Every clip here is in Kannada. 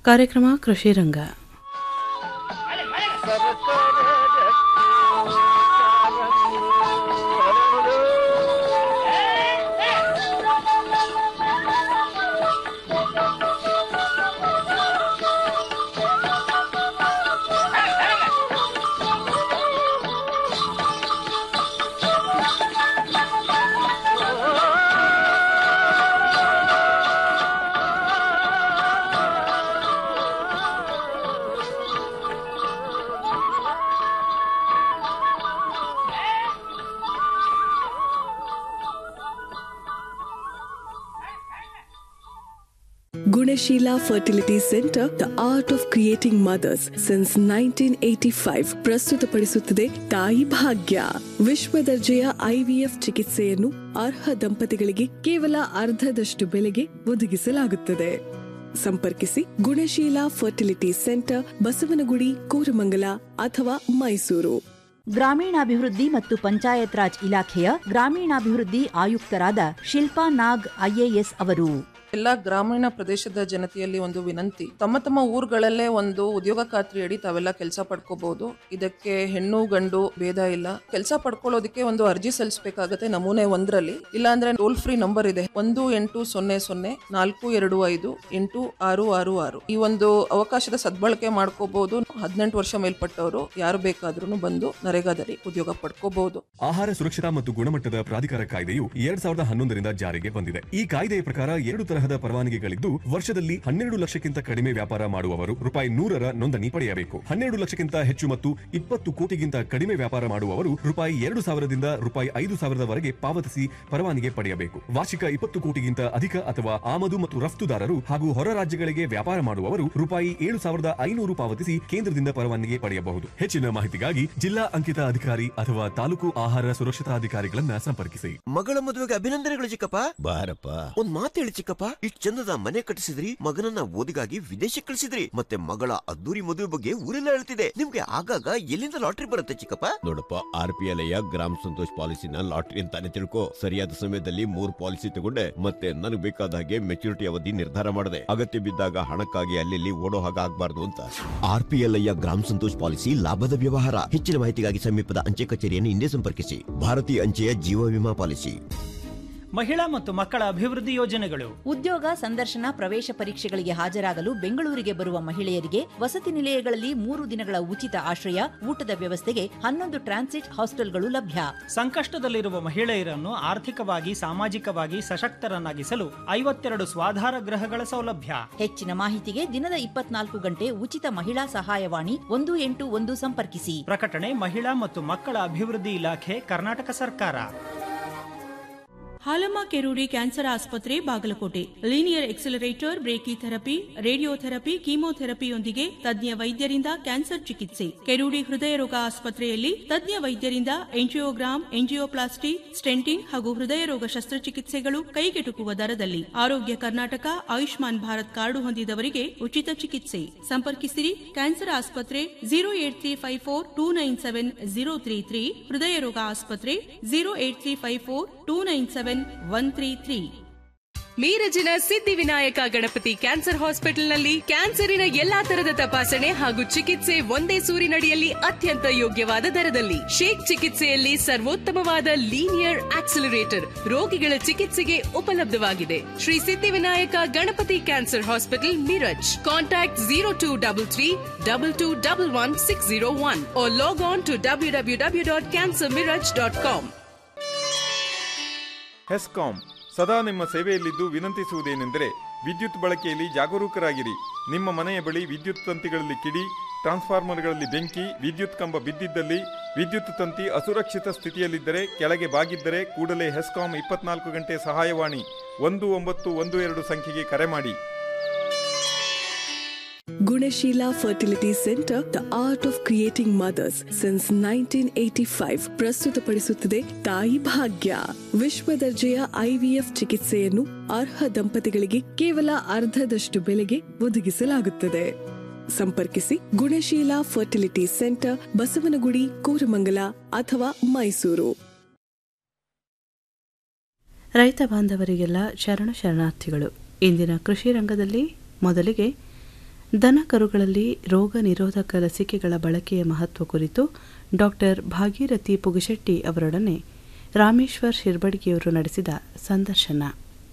ಕಾರ್ಯಕ್ರಮ Krishi Ranga Gunasheela fertility centre the art of creating mothers since nineteen eighty five ಪ್ರಸ್ತುತಪಡಿಸುತ್ತದೆ ತಾಯಿ ಭಾಗ್ಯ ವಿಶ್ವ ದರ್ಜೆಯ ಐವಿಎಫ್ ಚಿಕಿತ್ಸೆಯನ್ನು ಅರ್ಹ ದಂಪತಿಗಳಿಗೆ ಕೇವಲ ಅರ್ಧದಷ್ಟು ಬೆಲೆಗೆ ಒದಗಿಸಲಾಗುತ್ತದೆ ಸಂಪರ್ಕಿಸಿ ಗುಣಶೀಲ ಫರ್ಟಿಲಿಟಿ ಸೆಂಟರ್ ಬಸವನಗುಡಿ ಕೋರಮಂಗಲ ಅಥವಾ ಮೈಸೂರು ಗ್ರಾಮೀಣಾಭಿವೃದ್ಧಿ ಮತ್ತು ಪಂಚಾಯತ್ ರಾಜ್ ಇಲಾಖೆಯ ಗ್ರಾಮೀಣಾಭಿವೃದ್ಧಿ ಆಯುಕ್ತರಾದ ಶಿಲ್ಪಾ ನಾಗ್ ಐಎಎಸ್ ಅವರು ಎಲ್ಲ ಗ್ರಾಮೀಣ ಪ್ರದೇಶದ ಜನತೆಯಲ್ಲಿ ಒಂದು ವಿನಂತಿ ತಮ್ಮ ತಮ್ಮ ಊರುಗಳಲ್ಲೇ ಒಂದು ಉದ್ಯೋಗ ಖಾತ್ರಿ ಅಡಿ ತಾವೆಲ್ಲ ಕೆಲಸ ಪಡ್ಕೋಬಹುದು ಇದಕ್ಕೆ ಹೆಣ್ಣು ಗಂಡು ಭೇದ ಇಲ್ಲ ಕೆಲಸ ಪಡ್ಕೊಳ್ಳೋದಕ್ಕೆ ಒಂದು ಅರ್ಜಿ ಸಲ್ಲಿಸಬೇಕಾಗತ್ತೆ ನಮೂನೆ ಒಂದರಲ್ಲಿ ಇಲ್ಲಾಂದ್ರೆ ಟೋಲ್ ಫ್ರೀ ನಂಬರ್ ಇದೆ ಒಂದು ಎಂಟು ಸೊನ್ನೆ ಸೊನ್ನೆ ನಾಲ್ಕು ಎರಡು ಐದು ಎಂಟು ಆರು ಆರು ಆರು ಈ ಒಂದು ಅವಕಾಶದ ಸದ್ಬಳಕೆ ಮಾಡ್ಕೋಬಹುದು ಹದಿನೆಂಟು ವರ್ಷ ಮೇಲ್ಪಟ್ಟವರು ಯಾರು ಬೇಕಾದ್ರೂ ಬಂದು ನರೇಗಾದಲ್ಲಿ ಉದ್ಯೋಗ ಪಡ್ಕೋಬಹುದು ಆಹಾರ ಸುರಕ್ಷತಾ ಮತ್ತು ಗುಣಮಟ್ಟದ ಪ್ರಾಧಿಕಾರ ಕಾಯ್ದೆಯು ಎರಡ್ ಸಾವಿರದ ಹನ್ನೊಂದರಿಂದ ಜಾರಿಗೆ ಬಂದಿದೆ ಈ ಕಾಯ್ದೆಯ ಪ್ರಕಾರ ಎರಡು ತರಹದ ಪರವಾನಗಿಗಳಿದ್ದು ವರ್ಷದಲ್ಲಿ ಹನ್ನೆರಡು ಲಕ್ಷಕ್ಕಿಂತ ಕಡಿಮೆ ವ್ಯಾಪಾರ ಮಾಡುವವರು ರೂಪಾಯಿ ನೂರರ ನೋಂದಣಿ ಪಡೆಯಬೇಕು ಹನ್ನೆರಡು ಲಕ್ಷಕ್ಕಿಂತ ಹೆಚ್ಚು ಮತ್ತು ಇಪ್ಪತ್ತು ಕೋಟಿಗಿಂತ ಕಡಿಮೆ ವ್ಯಾಪಾರ ಮಾಡುವವರು ರೂಪಾಯಿ ಎರಡು ಸಾವಿರದಿಂದ ರೂಪಾಯಿ ಐದು ಸಾವಿರದವರೆಗೆ ಪಾವತಿಸಿ ಪರವಾನಗಿ ಪಡೆಯಬೇಕು ವಾರ್ಷಿಕ ಇಪ್ಪತ್ತು ಕೋಟಿಗಿಂತ ಅಧಿಕ ಅಥವಾ ಆಮದು ಮತ್ತು ರಫ್ತುದಾರರು ಹಾಗೂ ಹೊರ ರಾಜ್ಯಗಳಿಗೆ ವ್ಯಾಪಾರ ಮಾಡುವವರು ರೂಪಾಯಿ ಏಳು ಸಾವಿರದ ಐನೂರು ಪಾವತಿಸಿ ಕೇಂದ್ರದಿಂದ ಪರವಾನಗಿ ಪಡೆಯಬಹುದು ಹೆಚ್ಚಿನ ಮಾಹಿತಿಗಾಗಿ ಜಿಲ್ಲಾ ಅಂಕಿತ ಅಧಿಕಾರಿ ಅಥವಾ ತಾಲೂಕು ಆಹಾರ ಸುರಕ್ಷತಾ ಅಧಿಕಾರಿಗಳನ್ನ ಸಂಪರ್ಕಿಸಿ ಮಗಳ ಮದುವೆಗೆ ಅಭಿನಂದನೆಗಳು ಚಿಕ್ಕಪ್ಪ ಬಾರಪ್ಪ ಒಂದ್ ಮಾತು ಹೇಳಿ ಚಿಕ್ಕಪ್ಪ ಇಷ್ಟ್ ಚಂದದ ಮನೆ ಕಟ್ಟಿಸಿದ್ರಿ ಮಗನನ್ನ ಓದಿಗಾಗಿ ವಿದೇಶಕ್ಕೆ ಕಳಿಸಿದ್ರಿ ಮತ್ತೆ ಮಗಳ ಅದ್ದೂರಿ ಮದುವೆ ಬಗ್ಗೆ ಊರೆಲ್ಲ ಹೇಳ್ತಿದೆ ನಿಮ್ಗೆ ಆಗಾಗ ಎಲ್ಲಿಂದ ಲಾಟ್ರಿ ಬರುತ್ತೆ ಚಿಕ್ಕಪ್ಪ ನೋಡಪ್ಪ ಆರ್ ಪಿ ಎಲ್ ಗ್ರಾಮ ಸಂತೋಷ್ ಪಾಲಿಸಿನ ಲಾಟ್ರಿ ಅಂತಾನೆ ತಿಳ್ಕೊ ಸರಿಯಾದ ಸಮಯದಲ್ಲಿ ಮೂರ್ ಪಾಲಿಸಿ ತಗೊಂಡೆ ಮತ್ತೆ ನನಗೆ ಬೇಕಾದ ಹಾಗೆ ಮೆಚುರಿಟಿ ಅವಧಿ ನಿರ್ಧಾರ ಮಾಡಿದೆ ಅಗತ್ಯ ಬಿದ್ದಾಗ ಹಣಕ್ಕಾಗಿ ಅಲ್ಲಿ ಓಡೋ ಹಾಗೆ ಆಗ್ಬಾರ್ದು ಅಂತ ಆರ್ ಪಿ ಎಲ್ ಗ್ರಾಮ ಸಂತೋಷ್ ಪಾಲಿಸಿ ಲಾಭದ ವ್ಯವಹಾರ ಹೆಚ್ಚಿನ ಮಾಹಿತಿಗಾಗಿ ಸಮೀಪದ ಅಂಚೆ ಕಚೇರಿಯನ್ನು ಹಿಂದೆ ಸಂಪರ್ಕಿಸಿ ಭಾರತೀಯ ಅಂಚೆಯ ಜೀವ ವಿಮಾ ಪಾಲಿಸಿ ಮಹಿಳಾ ಮತ್ತು ಮಕ್ಕಳ ಅಭಿವೃದ್ಧಿ ಯೋಜನೆಗಳು ಉದ್ಯೋಗ ಸಂದರ್ಶನ ಪ್ರವೇಶ ಪರೀಕ್ಷೆಗಳಿಗೆ ಹಾಜರಾಗಲು ಬೆಂಗಳೂರಿಗೆ ಬರುವ ಮಹಿಳೆಯರಿಗೆ ವಸತಿ ನಿಲಯಗಳಲ್ಲಿ ಮೂರು ದಿನಗಳ ಉಚಿತ ಆಶ್ರಯ ಊಟದ ವ್ಯವಸ್ಥೆಗೆ ಹನ್ನೊಂದು ಟ್ರಾನ್ಸಿಟ್ ಹಾಸ್ಟೆಲ್ಗಳು ಲಭ್ಯ ಸಂಕಷ್ಟದಲ್ಲಿರುವ ಮಹಿಳೆಯರನ್ನು ಆರ್ಥಿಕವಾಗಿ ಸಾಮಾಜಿಕವಾಗಿ ಸಶಕ್ತರನ್ನಾಗಿಸಲು ಐವತ್ತೆರಡು ಸ್ವಾಧಾರ ಗೃಹಗಳ ಸೌಲಭ್ಯ ಹೆಚ್ಚಿನ ಮಾಹಿತಿಗೆ ದಿನದ ಇಪ್ಪತ್ನಾಲ್ಕು ಗಂಟೆ ಉಚಿತ ಮಹಿಳಾ ಸಹಾಯವಾಣಿ ಒಂದು ಎಂಟು ಒಂದು ಸಂಪರ್ಕಿಸಿ ಪ್ರಕಟಣೆ ಮಹಿಳಾ ಮತ್ತು ಮಕ್ಕಳ ಅಭಿವೃದ್ಧಿ ಇಲಾಖೆ ಕರ್ನಾಟಕ ಸರ್ಕಾರ ಹಾಲಮ್ಮ ಕೆರೂಡಿ ಕ್ಯಾನ್ಸರ್ ಆಸ್ಪತ್ರೆ Bagalkot linear accelerator brachytherapy radiotherapy ಕೀಮೋಥೆರಪಿಯೊಂದಿಗೆ ತಜ್ಞ ವೈದ್ಯರಿಂದ ಕ್ಯಾನ್ಸರ್ ಚಿಕಿತ್ಸೆ ಕೆರೂಡಿ ಹೃದಯ ರೋಗ ಆಸ್ಪತ್ರೆಯಲ್ಲಿ ತಜ್ಞ ವೈದ್ಯರಿಂದ ಎಂಜಿಯೋಗ್ರಾಮ್ ಎಂಜಿಯೋಪ್ಲಾಸ್ಟಿ ಸ್ಟೆಂಟಿಂಗ್ ಹಾಗೂ ಹೃದಯ ರೋಗ ಶಸ್ತ್ರಚಿಕಿತ್ಸೆಗಳು ಕೈಗೆಟುಕುವ ದರದಲ್ಲಿ ಆರೋಗ್ಯ ಕರ್ನಾಟಕ ಆಯುಷ್ಮಾನ್ ಭಾರತ್ ಕಾರ್ಡು ಹೊಂದಿದವರಿಗೆ ಉಚಿತ ಚಿಕಿತ್ಸೆ ಸಂಪರ್ಕಿಸಿರಿ ಕ್ಯಾನ್ಸರ್ ಆಸ್ಪತ್ರೆ zero eight three five four two nine seven zero three three ಹೃದಯ ರೋಗ ಆಸ್ಪತ್ರೆ zero eight three five four two nine seven one three three ಮೀರಜಿನ ಸಿದ್ಧಿವಿನಾಯಕ ಗಣಪತಿ ಕ್ಯಾನ್ಸರ್ ಹಾಸ್ಪಿಟಲ್ನಲ್ಲಿ ಕ್ಯಾನ್ಸರಿನ ಎಲ್ಲಾ ತರದ ತಪಾಸಣೆ ಹಾಗೂ ಚಿಕಿತ್ಸೆ ಒಂದೇ ಸೂರಿನಡಿಯಲ್ಲಿ ಅತ್ಯಂತ ಯೋಗ್ಯವಾದ ದರದಲ್ಲಿ ಶೇಕ್ ಚಿಕಿತ್ಸೆಯಲ್ಲಿ ಸರ್ವೋತ್ತಮವಾದ ಲೀನಿಯರ್ ಆಕ್ಸಿಲರೇಟರ್ ರೋಗಿಗಳ ಚಿಕಿತ್ಸೆಗೆ ಉಪಲಬ್ಧವಾಗಿದೆ Shri Siddhivinayaka Ganapati cancer hospital Miraj contact zero two double three double two double one six zero one log on to W W W dot cancer Miraj dot com HESCOM ಸದಾ ನಿಮ್ಮ ಸೇವೆಯಲ್ಲಿದ್ದು ವಿನಂತಿಸುವುದೇನೆಂದರೆ ವಿದ್ಯುತ್ ಬಳಕೆಯಲ್ಲಿ ಜಾಗರೂಕರಾಗಿರಿ ನಿಮ್ಮ ಮನೆಯ ಬಳಿ ವಿದ್ಯುತ್ ತಂತಿಗಳಲ್ಲಿ ಕಿಡಿ ಟ್ರಾನ್ಸ್ಫಾರ್ಮರ್ಗಳಲ್ಲಿ ಬೆಂಕಿ ವಿದ್ಯುತ್ ಕಂಬ ಬಿದ್ದಿದ್ದಲ್ಲಿ ವಿದ್ಯುತ್ ತಂತಿ ಅಸುರಕ್ಷಿತ ಸ್ಥಿತಿಯಲ್ಲಿದ್ದರೆ ಕೆಳಗೆ ಬಾಗಿದ್ದರೆ ಕೂಡಲೇ ಹೆಸ್ಕಾಂ ಇಪ್ಪತ್ನಾಲ್ಕು ಗಂಟೆ ಸಹಾಯವಾಣಿ ಒಂದು ಒಂಬತ್ತು ಒಂದು ಎರಡು ಸಂಖ್ಯೆಗೆ ಕರೆ ಮಾಡಿ Gunasheela fertility centre the art of creating mothers since nineteen eighty five ಪ್ರಸ್ತುತಪಡಿಸುತ್ತದೆ ತಾಯಿ ಭಾಗ್ಯ ವಿಶ್ವ ದರ್ಜೆಯ ಐವಿಎಫ್ ಚಿಕಿತ್ಸೆಯನ್ನು ಅರ್ಹ ದಂಪತಿಗಳಿಗೆ ಕೇವಲ ಅರ್ಧದಷ್ಟು ಬೆಲೆಗೆ ಒದಗಿಸಲಾಗುತ್ತದೆ ಸಂಪರ್ಕಿಸಿ ಗುಣಶೀಲ ಫರ್ಟಿಲಿಟಿ ಸೆಂಟರ್ ಬಸವನಗುಡಿ ಕೋರಮಂಗಲ ಅಥವಾ ಮೈಸೂರು ರೈತ ಬಾಂಧವರಿಗೆಲ್ಲ ಶರಣ ಶರಣಾರ್ಥಿಗಳು ಇಂದಿನ ಕೃಷಿ ರಂಗದಲ್ಲಿ ಮೊದಲಿಗೆ ದನ ಕರುಗಳಲ್ಲಿ ರೋಗ ನಿರೋಧಕ ಲಸಿಕೆಗಳ ಬಳಕೆಯ ಮಹತ್ವ ಕುರಿತು ಡಾಕ್ಟರ್ ಭಾಗೀರಥಿ ಪುಗಶೆಟ್ಟಿ ಅವರೊಡನೆ ರಾಮೇಶ್ವರ್ ಶಿರ್ಬಡ್ಗಿಯವರು ನಡೆಸಿದ ಸಂದರ್ಶನ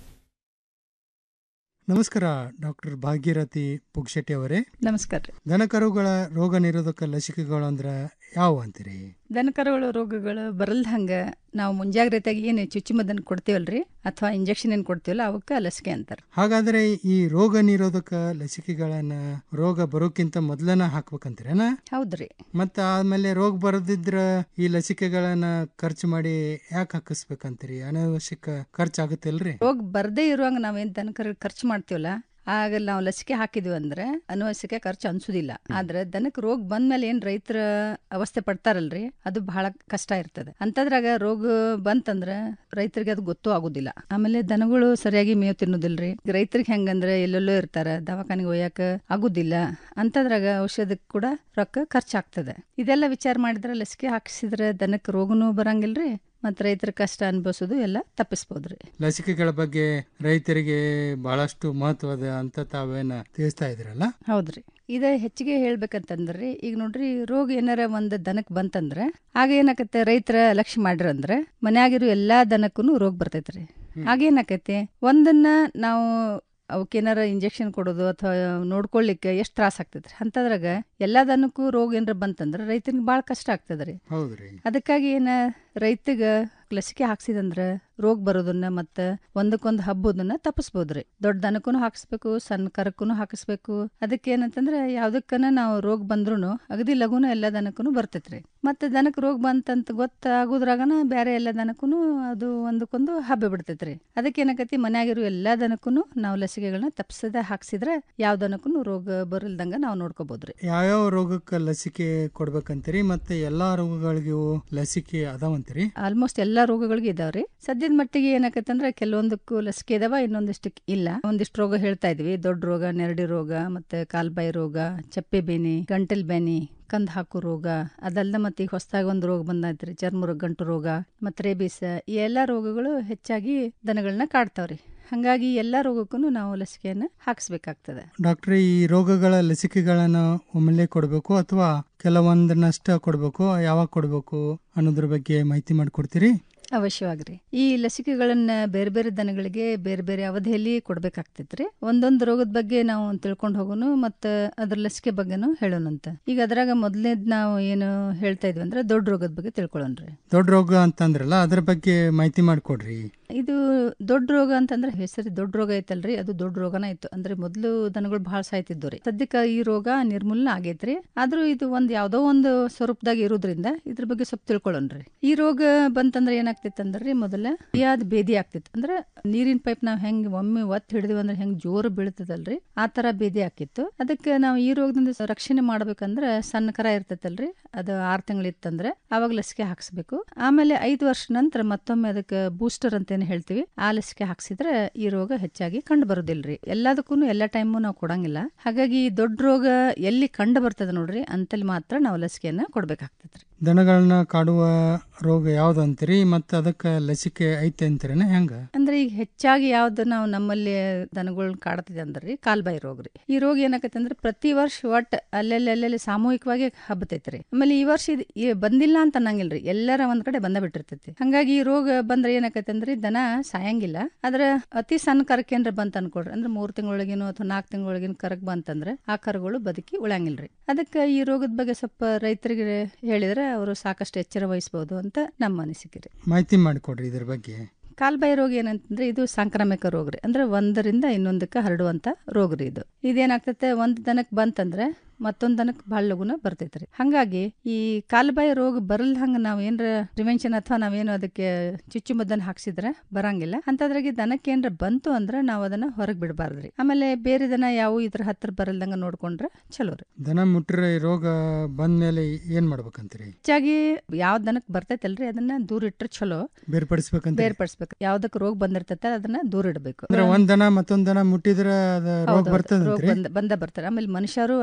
ನಮಸ್ಕಾರ ಡಾಕ್ಟರ್ ಭಾಗೀರಥಿ ಪುಗ್ಶೆಟ್ಟಿ ಅವರೇ ನಮಸ್ಕಾರ ರೀ ದನಕರುಗಳ ರೋಗ ನಿರೋಧಕ ಲಸಿಕೆಗಳು ಅಂದ್ರೆ ಯಾವ ಅಂತೀರಿ ದನಕರುಗಳ ರೋಗಗಳು ಬರಲ್ದಂಗ ನಾವು ಮುಂಜಾಗ್ರತೆಯಾಗಿ ಏನು ಚುಚ್ಚುಮದ್ದನ್ನು ಕೊಡ್ತೀವಲ್ರಿ ಅಥವಾ ಇಂಜೆಕ್ಷನ್ ಏನು ಕೊಡ್ತೀವಲ್ಲ ಅವಕ್ಕೆ ಲಸಿಕೆ ಅಂತಾರೆ ಹಾಗಾದ್ರೆ ಈ ರೋಗ ನಿರೋಧಕ ಲಸಿಕೆಗಳನ್ನ ರೋಗ ಬರೋಕ್ಕಿಂತ ಮೊದಲನ ಹಾಕ್ಬೇಕಂತೀರೇನ ಹೌದ್ರಿ ಮತ್ತ ಆದ್ಮೇಲೆ ರೋಗ ಬರದಿದ್ರ ಈ ಲಸಿಕೆಗಳನ್ನ ಖರ್ಚು ಮಾಡಿ ಯಾಕೆ ಹಾಕಿಸ್ಬೇಕಂತೀರಿ ಅನಾವಶ್ಯಕ ಖರ್ಚಾಗುತ್ತಿಲ್ರಿ ರೋಗ ಬರದೇ ಇರುವಂಗ ನಾವೇನು ದನಕರು ಖರ್ಚು ಮಾಡ್ತೀವಲ್ಲ ಆಗ ನಾವು ಲಸಿಕೆ ಹಾಕಿದ್ವಿ ಅಂದ್ರೆ ಅನವಶ್ಯಕ ಖರ್ಚು ಅನ್ಸುದಿಲ್ಲ ಆದ್ರೆ ದನಕ್ಕೆ ರೋಗ ಬಂದ್ಮೇಲೆ ಏನ್ ರೈತರ ಅವಸ್ಥೆ ಪಡ್ತಾರಲ್ರಿ ಅದು ಬಹಳ ಕಷ್ಟ ಇರ್ತದೆ ಅಂತದ್ರಾಗ ರೋಗ ಬಂತಂದ್ರ ರೈತರಿಗೆ ಅದು ಗೊತ್ತೂ ಆಗುದಿಲ್ಲ ಆಮೇಲೆ ದನಗಳು ಸರಿಯಾಗಿ ಮೇವು ತಿನ್ನೋದಿಲ್ರಿ ರೈತರಿಗೆ ಹೆಂಗಂದ್ರೆ ಎಲ್ಲೆಲ್ಲೋ ಇರ್ತಾರ ದವಾಖಾನಿಗೆ ಒಯ್ಯಾಕ ಆಗುದಿಲ್ಲ ಅಂತದ್ರಾಗ ಔಷಧಕ್ಕೆ ಕೂಡ ರೊಕ್ಕ ಖರ್ಚಾಗ್ತದೆ ಇದೆಲ್ಲ ವಿಚಾರ ಮಾಡಿದ್ರೆ ಲಸಿಕೆ ಹಾಕಿಸಿದ್ರೆ ದನಕ್ಕೆ ರೋಗನೂ ಬರಂಗಿಲ್ರಿ ಮತ್ ರೈತರ ಕಷ್ಟ ಅನ್ಭವಿಸೋದು ಎಲ್ಲ ತಪ್ಪಿಸ್ಬೋದ್ರಿ ಲಸಿಕೆಗಳ ಬಗ್ಗೆ ರೈತರಿಗೆ ಬಹಳಷ್ಟು ಮಹತ್ವದ ಅಂತ ತಾವೇನ ತಿಳಿಸ್ತಾ ಇದ್ರಲ್ಲ ಹೌದ್ರಿ ಇದ ಹೆಚ್ಚಿಗೆ ಹೇಳ್ಬೇಕಂತಂದ್ರಿ ಈಗ ನೋಡ್ರಿ ರೋಗ ಏನಾರ ಒಂದ್ ದನಕ್ ಬಂತಂದ್ರೆ ಆಗ ಏನಾಕತ್ತೆ ರೈತರ ಲಕ್ಷ್ಯ ಮಾಡ್ರಂದ್ರೆ ಮನ್ಯಾಗಿರೋ ಎಲ್ಲಾ ದನಕ್ಕೂ ರೋಗ ಬರ್ತೈತ್ರಿ ಆಗೇನಾಕೈತಿ ಒಂದನ್ನ ನಾವು ಅವಕ್ಕೇನಾರ ಇಂಜೆಕ್ಷನ್ ಕೊಡೋದು ಅಥವಾ ನೋಡ್ಕೊಳ್ಳಿಕ್ಕೆ ಎಷ್ಟು ತ್ರಾಸ ಆಗ್ತದ್ರಿ ಅಂತದ್ರಾಗ ಎಲ್ಲಾ ದನಕ್ಕೂ ರೋಗ ಏನಾರ ಬಂತಂದ್ರ ರೈತನಿಗೆ ಭಾಳ ಕಷ್ಟ ಆಗ್ತದ್ರಿ ಹೌದ್ರಿ ಅದಕ್ಕಾಗಿ ಏನ ರೈತಗ ಲಸಿಕೆ ಹಾಕ್ಸಿದಂದ್ರ ರೋಗ ಬರೋದನ್ನ ಮತ್ತ ಒಂದಕ್ಕೊಂದು ಹಬ್ಬದನ್ನ ತಪ್ಪಿಸ್ಬೋದ್ರಿ ದೊಡ್ಡ ದನಕ್ಕೂ ಹಾಕಿಸ್ಬೇಕು ಸಣ್ಣ ಕರಕ್ಕೂ ಹಾಕಿಸ್ಬೇಕು ಅದಕ್ಕೆ ಏನಂತಂದ್ರೆ ಯಾವ್ದಕ್ಕನ ನಾವು ರೋಗ ಬಂದ್ರೂ ಅಗದಿ ಲಘುನ ಎಲ್ಲ ದನಕ್ಕೂ ಬರ್ತೈತ್ರಿ ಮತ್ತೆ ದನಕ್ಕೆ ರೋಗ ಬಂತಂತ ಗೊತ್ತಾಗೋದ್ರಾಗನ ಬೇರೆ ಎಲ್ಲ ದನಕ್ಕೂ ಅದು ಒಂದಕ್ಕೊಂದು ಹಬ್ಬ ಬಿಡ್ತೈತ್ರಿ ಅದಕ್ಕೆ ಏನಾಕತಿ ಮನ್ಯಾಗಿರೋ ಎಲ್ಲಾ ದನಕ್ಕೂ ನಾವು ಲಸಿಕೆಗಳನ್ನ ತಪ್ಪಿಸದೆ ಹಾಕ್ಸಿದ್ರೆ ಯಾವ ದನಕ್ಕೂ ರೋಗ ಬರಲ್ದಂಗ ನಾವು ನೋಡ್ಕೋಬಹುದ್ರಿ ಯಾವ್ಯಾವ ರೋಗಕ್ಕೆ ಲಸಿಕೆ ಕೊಡ್ಬೇಕಂತೀರಿ ಮತ್ತೆ ಎಲ್ಲಾ ರೋಗಗಳಿಗೂ ಲಸಿಕೆ ಅದಾವಂತೀರಿ ಆಲ್ಮೋಸ್ಟ್ ಎಲ್ಲಾ ರೋಗಗಳಿಗೂ ಇದಾವ್ರಿ ಸದ್ಯದ ಮಟ್ಟಿಗೆ ಏನಾಕತ್ತಂದ್ರೆ ಕೆಲವೊಂದಕ್ಕೂ ಲಸಿಕೆ ಇದಾವ ಇನ್ನೊಂದಿಷ್ಟಕ್ಕೆ ಇಲ್ಲ ಒಂದಿಷ್ಟು ರೋಗ ಹೇಳ್ತಾ ಇದ್ವಿ ದೊಡ್ಡ ರೋಗ ನೆರಡಿ ರೋಗ ಮತ್ತೆ ಕಾಲ್ಬಾಯಿ ರೋಗ ಚಪ್ಪೆ ಬೇನೆ ಗಂಟಲ್ ಬೇನೆ ಕಂದ್ ಹಾಕು ರೋಗ ಅದಲ್ದ ಮತ್ತೆ ಈಗ ಹೊಸದಾಗಿ ಒಂದು ರೋಗ ಬಂದೈತ್ರಿ ಚರ್ಮ ರೋಗ ಗಂಟು ರೋಗ ಮತ್ತೆ ರೇಬಿಸ್ ಈ ಎಲ್ಲಾ ರೋಗಗಳು ಹೆಚ್ಚಾಗಿ ದನಗಳನ್ನ ಕಾಡ್ತಾವ್ರಿ ಹಂಗಾಗಿ ಎಲ್ಲಾ ರೋಗಕ್ಕೂ ನಾವು ಲಸಿಕೆಯನ್ನ ಹಾಕಿಸ್ಬೇಕಾಗ್ತದೆ ಡಾಕ್ಟ್ರೆ ಈ ರೋಗಗಳ ಲಸಿಕೆಗಳನ್ನ ಒಮ್ಮೆಲೆ ಕೊಡಬೇಕು ಅಥವಾ ಕೆಲವೊಂದನ್ನಷ್ಟ ಕೊಡಬೇಕು ಯಾವಾಗ ಕೊಡಬೇಕು ಅನ್ನೋದ್ರ ಬಗ್ಗೆ ಮಾಹಿತಿ ಮಾಡಿಕೊಡ್ತೀರಿ ಅವಶ್ಯವಾಗ್ರಿ ಈ ಲಸಿಕೆಗಳನ್ನ ಬೇರೆ ಬೇರೆ ದನಗಳಿಗೆ ಬೇರೆ ಬೇರೆ ಅವಧಿಯಲ್ಲಿ ಕೊಡ್ಬೇಕಾಗ್ತೈತ್ರಿ ಒಂದೊಂದು ರೋಗದ ಬಗ್ಗೆ ನಾವು ತಿಳ್ಕೊಂಡು ಹೋಗೋನು ಮತ್ತ ಅದ್ರ ಲಸಿಕೆ ಬಗ್ಗೆನು ಹೇಳೋಣಂತ ಈಗ ಅದ್ರಾಗ ಮೊದಲನೇದ್ ನಾವು ಏನು ಹೇಳ್ತಾ ಇದ್ವಿ ಅಂದ್ರೆ ದೊಡ್ಡ ರೋಗದ ಬಗ್ಗೆ ತಿಳ್ಕೊಳ್ಳೋಣ್ರಿ ದೊಡ್ಡ ರೋಗ ಅಂತಂದ್ರಲ್ಲ ಅದ್ರ ಬಗ್ಗೆ ಮಾಹಿತಿ ಮಾಡಿಕೊಡ್ರಿ ಇದು ದೊಡ್ಡ ರೋಗ ಅಂತಂದ್ರೆ ಹೆಸರು ದೊಡ್ಡ ರೋಗ ಐತಲ್ರಿ ಅದು ದೊಡ್ಡ ರೋಗನ ಇತ್ತು ಅಂದ್ರೆ ಮೊದಲು ದನಗಳು ಬಹಳ ಸಾಯ್ತಿದ್ದು ರೀ ಸದ್ಯಕ್ಕೆ ಈ ರೋಗ ನಿರ್ಮೂಲನ ಆಗೈತ್ರಿ ಆದ್ರೂ ಇದು ಒಂದ್ ಯಾವ್ದೋ ಒಂದು ಸ್ವರೂಪದಾಗ ಇರೋದ್ರಿಂದ ಇದ್ರ ಬಗ್ಗೆ ಸ್ವಲ್ಪ ತಿಳ್ಕೊಳ್ಳೋಣ್ರಿ ಈ ರೋಗ ಬಂತಂದ್ರೆ ಏನಾಗ್ತಿತ್ತು ಅಂದ್ರಿ ಮೊದಲ ಯಾವ್ದು ಬೇದಿ ಆಗ್ತಿತ್ತು ಅಂದ್ರೆ ನೀರಿನ ಪೈಪ್ ನಾವ್ ಹೆಂಗ್ ಒಮ್ಮೆ ಒತ್ತಿ ಹಿಡಿದಿವಿ ಅಂದ್ರೆ ಹೆಂಗ್ ಜೋರು ಬೀಳ್ತದಲ್ರಿ ಆ ತರ ಬೇದಿ ಆಕಿತ್ತು ಅದಕ್ಕೆ ನಾವು ಈ ರೋಗದಿಂದ ರಕ್ಷಣೆ ಮಾಡ್ಬೇಕಂದ್ರ ಸಣ್ಣ ಕರ ಇರ್ತೈತಲ್ರಿ ಅದು ಆರ್ ತಿಂಗಳಿತ್ತಂದ್ರೆ ಅವಾಗ ಲಸಿಕೆ ಹಾಕ್ಸ್ಬೇಕು ಆಮೇಲೆ ಐದು ವರ್ಷ ನಂತರ ಮತ್ತೊಮ್ಮೆ ಅದಕ್ಕೆ ಬೂಸ್ಟರ್ ಅಂತ ಏನ್ ಹೇಳ್ತೀವಿ ಆ ಲಸಿಕೆ ಹಾಕ್ಸಿದ್ರೆ ಈ ರೋಗ ಹೆಚ್ಚಾಗಿ ಕಂಡು ಬರೋದಿಲ್ರಿ ಎಲ್ಲದಕ್ಕೂ ಎಲ್ಲಾ ಟೈಮು ನಾವು ಕೊಡಂಗಿಲ್ಲ ಹಾಗಾಗಿ ಈ ದೊಡ್ಡ ರೋಗ ಎಲ್ಲಿ ಕಂಡು ಬರ್ತದ ನೋಡ್ರಿ ಅಂತಲ್ಲಿ ಮಾತ್ರ ನಾವು ಲಸಿಕೆಯನ್ನ ಕೊಡ್ಬೇಕಾಗ್ತದ್ರಿ ದನಗಳನ್ನ ಕಾಡುವ ರೋಗ ಯಾವ್ದು ಅಂತೀರಿ ಮತ್ತೆ ಅದಕ್ಕೆ ಲಸಿಕೆ ಐತೆ ಅಂತೀರೇನ ಹೆಂಗ ಅಂದ್ರೆ ಈಗ ಹೆಚ್ಚಾಗಿ ಯಾವ್ದು ನಾವು ನಮ್ಮಲ್ಲಿ ದನಗಳನ್ನ ಕಾಡ್ತಿದೆ ಅಂದ್ರಿ ಕಾಲ್ಬಾಯಿ ರೋಗ ರೀ ಈ ರೋಗ ಏನಾಕೈತೆ ಅಂದ್ರೆ ಪ್ರತಿ ವರ್ಷ ಒಟ್ ಅಲ್ಲೆಲ್ಲಿ ಅಲ್ಲೆಲ್ಲಿ ಸಾಮೂಹಿಕವಾಗಿ ಹಬ್ಬತೈತ್ರಿ ಆಮೇಲೆ ಈ ವರ್ಷ ಇದು ಈ ಬಂದಿಲ್ಲ ಅಂತ ಅನ್ನಂಗಿಲ್ರಿ ಎಲ್ಲರ ಒಂದ್ ಕಡೆ ಬಂದ ಬಿಟ್ಟಿರ್ತೈತಿ ಹಂಗಾಗಿ ಈ ರೋಗ ಬಂದ್ರೆ ಏನಾಕೈತೆ ಅಂದ್ರೆ ದನ ಸಾಯಂಗಿಲ್ಲ ಆದ್ರ ಅತಿ ಸಣ್ಣ ಕರಕ್ ಏನ್ರ ಬಂತ ಅನ್ಕೊಡ್ರಿ ಅಂದ್ರೆ ಮೂರ್ ತಿಂಗಳೊಳಗೇನೋ ಅಥವಾ ನಾಲ್ಕು ತಿಂಗಳೊಳಗಿನ ಕರಕ್ ಬಂತಂದ್ರೆ ಆ ಕರುಗಳು ಬದುಕಿ ಉಳಂಗಿಲ್ರಿ ಅದಕ್ಕೆ ಈ ರೋಗದ ಬಗ್ಗೆ ಸ್ವಲ್ಪ ರೈತರಿಗೆ ಹೇಳಿದ್ರೆ ಅವರು ಸಾಕಷ್ಟು ಎಚ್ಚರ ವಹಿಸಬಹುದು ಅಂತ ನಮ್ಮ ಅನಿಸಿಕೆ ರೀ ಮಾಹಿತಿ ಮಾಡಿಕೊಡ್ರಿ ಇದ್ರ ಬಗ್ಗೆ ಕಾಲ್ಬಾಯಿ ರೋಗ ಏನಂತಂದ್ರೆ ಇದು ಸಾಂಕ್ರಾಮಿಕ ರೋಗ ರೀ ಅಂದ್ರೆ ಒಂದರಿಂದ ಇನ್ನೊಂದಕ್ಕೆ ಹರಡುವಂತ ರೋಗ ರೀ ಇದು ಇದೇನಾಗ್ತತೆ ಒಂದ್ ದನಕ್ ಬಂತಂದ್ರೆ ಮತ್ತೊಂದ್ ದನಕ್ ಬಹಳ ಲಗುನ ಬರ್ತೈತ್ರಿ ಹಂಗಾಗಿ ಈ ಕಾಲ್ಬಾಯಿ ರೋಗ ಬರಲ್ ಹಂಗ ನಾವ್ ಏನ್ರ ಪ್ರಿವೆನ್ಷನ್ ಅಥವಾ ನಾವೇನು ಅದಕ್ಕೆ ಚುಚ್ಚುಮದ್ದನ್ನ ಹಾಕ್ಸಿದ್ರೆ ಬರಂಗಿಲ್ಲ ಅಂತದ್ರಾಗೆ ದನಕ್ಕೆ ಏನ್ರ ಬಂತು ಅಂದ್ರೆ ನಾವ್ ಅದನ್ನ ಹೊರಗ್ ಬಿಡಬಾರ್ದ್ರಿ ಆಮೇಲೆ ಬೇರೆ ದನ ಯಾವ ಇದ್ರ ಹತ್ರ ಬರಲ್ದಂಗ ನೋಡ್ಕೊಂಡ್ರೆ ಚಲೋ ರೀ ದನ ಮುಟ್ರೆ ಈ ರೋಗ ಬಂದ್ಮೇಲೆ ಏನ್ ಮಾಡ್ಬೇಕಂತೀರಿ ಹೆಚ್ಚಾಗಿ ಯಾವ ದನಕ್ ಬರ್ತೈತಲ್ರಿ ಅದನ್ನ ದೂರ ಇಟ್ರೆ ಚಲೋ ಬೇರ್ಪಡಿಸ್ಬೇಕಂತ ಬೇರ್ಪಡಿಸ್ಬೇಕು ಯಾವ್ದಕ್ ರೋಗ ಬಂದಿರ್ತೈತೆ ಅದನ್ನ ದೂರ ಇಡಬೇಕು ಅಂದ್ರೆ ಒಂದ್ ದನ ಮತ್ತೊಂದ್ ದನ ಮುಟ್ಟಿದ್ರೆ ಅದ ರೋಗ ಹೌದೌದು. ರೋಗ ಬರ್ತದಂತ್ರಿ ಬಂದ ಬಂದ ಬರ್ತಾರೆ ಆಮೇಲೆ ಮನುಷ್ಯರು ಆ ದನ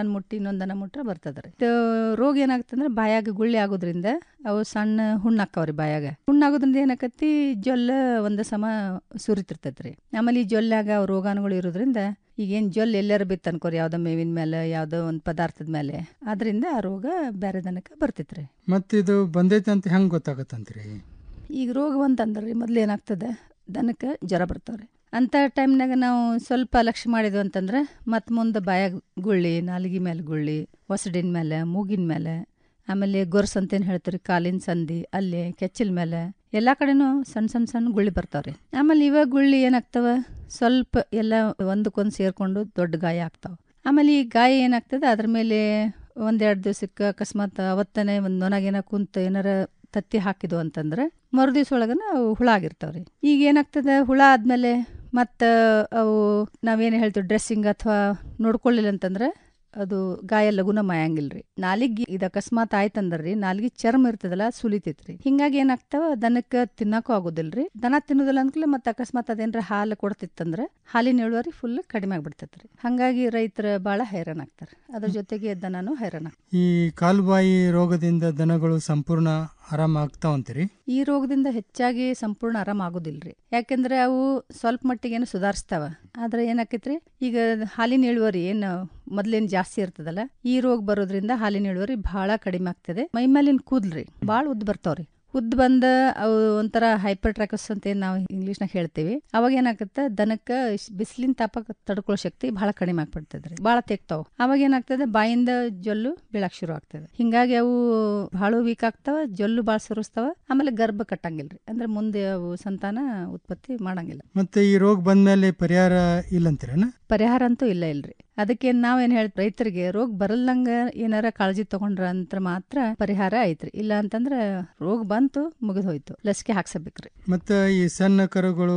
ಒಂದ್ ಮುಟ್ಟಿ ಇನ್ನೊಂದ್ ದನ ಮುಟ್ರೆ ಬರ್ತದ್ರಿ ಇದು ರೋಗ ಏನಾಗ್ತಂದ್ರೆ ಬಾಯಾಗ ಗುಳ್ಳಿ ಆಗೋದ್ರಿಂದ ಅವು ಸಣ್ಣ ಹುಣ್ಣಾಕ್ಕವ್ರಿ ಬಾಯಾಗ ಹುಣ್ಣಾಗೋದ್ರಿಂದ ಏನಾಕತಿ ಜೊಲ್ಲ ಒಂದ ಸಮ ಸುರಿತಿರ್ತೈತ್ರಿ ಆಮೇಲೆ ಈ ಜೊಲ್ಲಾಗ ಅವು ರೋಗಾಣುಗಳು ಇರೋದ್ರಿಂದ ಈಗೇನ್ ಜೊಲ್ ಎಲ್ಲಾರ ಬಿತ್ತು ಅನ್ಕೋರಿ ಯಾವ್ದೋ ಮೇವಿನ ಮೇಲೆ ಯಾವ್ದೋ ಒಂದು ಪದಾರ್ಥದ ಮೇಲೆ ಅದರಿಂದ ಆ ರೋಗ ಬೇರೆ ದನಕ್ಕೆ ಬರ್ತೈತ್ರಿ ಮತ್ತಿದು ಬಂದೈತೆ ಅಂತ ಹೆಂಗ್ ಗೊತ್ತಾಗತ್ತಂತ್ರಿ ಈಗ ರೋಗ ಬಂತಂದ್ರಿ ಮೊದ್ಲು ಏನಾಗ್ತದೆ ದನಕ್ಕೆ ಜ್ವರ ಬರ್ತಾವ್ರಿ ಅಂಥ ಟೈಮ್ನಾಗ ನಾವು ಸ್ವಲ್ಪ ಲಕ್ಷ್ಯ ಮಾಡಿದ್ವಿ ಅಂತಂದ್ರೆ ಮತ್ತೆ ಮುಂದೆ ಬಾಯಾಗ ಗುಳ್ಳಿ ನಾಲಿಗೆ ಮೇಲೆ ಗುಳ್ಳಿ ಒಸಡಿನ ಮೇಲೆ ಮೂಗಿನ ಮೇಲೆ ಆಮೇಲೆ ಗೊರ್ಸ್ ಅಂತೇನು ಹೇಳ್ತೀರಿ ಕಾಲಿನ ಸಂಧಿ ಅಲ್ಲಿ ಕೆಚ್ಚಿನ ಮೇಲೆ ಎಲ್ಲ ಕಡೆನೂ ಸಣ್ಣ ಸಣ್ಣ ಸಣ್ಣ ಗುಳ್ಳಿ ಬರ್ತಾವ್ರಿ ಆಮೇಲೆ ಇವಾಗ ಗುಳ್ಳಿ ಏನಾಗ್ತವ ಸ್ವಲ್ಪ ಎಲ್ಲ ಒಂದಕ್ಕೊಂದು ಸೇರ್ಕೊಂಡು ದೊಡ್ಡ ಗಾಯ ಆಗ್ತಾವ ಆಮೇಲೆ ಈ ಗಾಯ ಏನಾಗ್ತದೆ ಅದ್ರ ಮೇಲೆ ಒಂದೆರಡು ದಿವ್ಸಕ್ಕೆ ಅಕಸ್ಮಾತ್ ಅವತ್ತನೇ ಒಂದು ನೊಣಗೇನ ಕುಂತ ಏನಾರ ತತ್ತಿ ಹಾಕಿದ್ವು ಅಂತಂದ್ರೆ ಮರು ದಿವ್ಸ ಒಳಗನ ಅವು ಹುಳ ಆಗಿರ್ತಾವ್ರಿ ಈಗ ಏನಾಗ್ತದೆ ಹುಳ ಆದ್ಮೇಲೆ ಮತ್ತು ಅವು ನಾವೇನು ಹೇಳ್ತೀವಿ ಡ್ರೆಸ್ಸಿಂಗ್ ಅಥವಾ ನೋಡ್ಕೊಳ್ಳಿಲ್ಲ ಅಂತಂದ್ರೆ ಅದು ಗಾಯ ಲಗುನ ಮಾಯಂಗಿಲ್ರಿ ನಾಲಿಗೆ ಇದು ಅಕಸ್ಮಾತ್ ಆಯ್ತಂದ್ರಿ ನಾಲಿಗೆ ಚರ್ಮ ಇರ್ತದಲ್ಲ ಸುಲಿತೈತ್ರಿ ಹಿಂಗಾಗಿ ಏನಾಗ್ತಾವ ದನಕ್ಕೆ ತಿನ್ನಕ್ಕೂ ಆಗೋದಿಲ್ರಿ ದನ ತಿನ್ನೋದಿಲ್ಲ ಅಂದ್ಕೂಲೆ ಮತ್ತೆ ಅಕಸ್ಮಾತ್ ಅದೇನ್ರ ಹಾಲು ಕೊಡ್ತಿತ್ತಂದ್ರೆ ಹಾಲಿನ ಇಳುವರಿ ಫುಲ್ ಕಡಿಮೆ ಆಗ್ಬಿಡ್ತೈತ್ರಿ ಹಂಗಾಗಿ ರೈತರ ಭಾಳ ಹೈರಾಣ ಆಗ್ತಾರೆ ಅದ್ರ ಜೊತೆಗೆ ದನನೂ ಹೈರಾಣ ಆಗ್ತದೆ. ಈ ಕಾಲುಬಾಯಿ ರೋಗದಿಂದ ದನಗಳು ಸಂಪೂರ್ಣ ಆರಾಮ ಆಗ್ತಾವಂತೀರಿ ಈ ರೋಗದಿಂದ ಹೆಚ್ಚಾಗಿ ಸಂಪೂರ್ಣ ಆರಾಮ ಆಗೋದಿಲ್ರಿ ಯಾಕೆಂದ್ರೆ ಅವು ಸ್ವಲ್ಪ ಮಟ್ಟಿಗೇನು ಸುಧಾರಿಸ್ತಾವ ಆದ್ರೆ ಏನಾಕೈತ್ರಿ ಈಗ ಹಾಲಿನ ಇಳುವರಿ ಏನು ಮೊದ್ಲೇನ್ ಜಾಸ್ತಿ ಇರ್ತದಲ್ಲ ಈ ರೋಗ ಬರೋದ್ರಿಂದ ಹಾಲಿನ ಇಳುವರಿ ಬಹಳ ಕಡಿಮೆ ಆಗ್ತದೆ ಮೈಮೇಲಿನ ಕೂದ್ಲ್ರಿ ಬಾಳ ಉದ್ದ ಬರ್ತಾವ್ರಿ ಉದ್ದ ಬಂದ ಅವು ಒಂಥರ ಹೈಪರ್ ಟ್ರಾಕಸ್ ಅಂತ ಏನ್ ನಾವು ಇಂಗ್ಲಿಷ್ನಾಗ ಹೇಳ್ತೀವಿ ಅವಾಗ ಏನಾಗುತ್ತೆ ದನಕ್ಕ ಬಿಸಿಲಿನ ತಾಪ ತಡ್ಕೊಳ್ಳೋ ಶಕ್ತಿ ಬಹಳ ಕಡಿಮೆ ಆಗ್ಬಿಡ್ತದ್ರಿ ಬಹಳ ತೆಗ್ತಾವ ಅವಾಗ ಏನಾಗ್ತದೆ ಬಾಯಿಂದ ಜೊಲ್ಲು ಬೀಳಕ್ ಶುರು ಆಗ್ತದೆ ಹಿಂಗಾಗಿ ಅವು ಬಹಳ ವೀಕ್ ಆಗ್ತಾವ ಜೊಲ್ಲು ಬಾಳ ಸುರಿಸ್ತಾವ ಆಮೇಲೆ ಗರ್ಭ ಕಟ್ಟಂಗಿಲ್ರಿ ಅಂದ್ರೆ ಮುಂದೆ ಅವು ಸಂತಾನ ಉತ್ಪತ್ತಿ ಮಾಡಂಗಿಲ್ಲ ಮತ್ತೆ ಈ ರೋಗ ಬಂದ್ಮೇಲೆ ಪರಿಹಾರ ಇಲ್ಲಂತೀರೇನ ಪರಿಹಾರ ಅಂತೂ ಇಲ್ಲ ಇಲ್ರಿ ಅದಕ್ಕೆ ನಾವೇನ್ ಹೇಳ್ ರೈತರಿಗೆ ರೋಗ ಬರಲ್ದಂಗ ಏನಾರ ಕಾಳಜಿ ತಗೊಂಡ್ರ ಅಂತ ಮಾತ್ರ ಪರಿಹಾರ ಐತ್ರಿ ಇಲ್ಲ ಅಂತಂದ್ರ ರೋಗ ಬಂತು ಮುಗಿದ್ ಹೋಯ್ತು ಲಸಿಕೆ ಹಾಕ್ಸಬೇಕ್ರಿ ಮತ್ತೆ ಈ ಸಣ್ಣ ಕರುಗಳು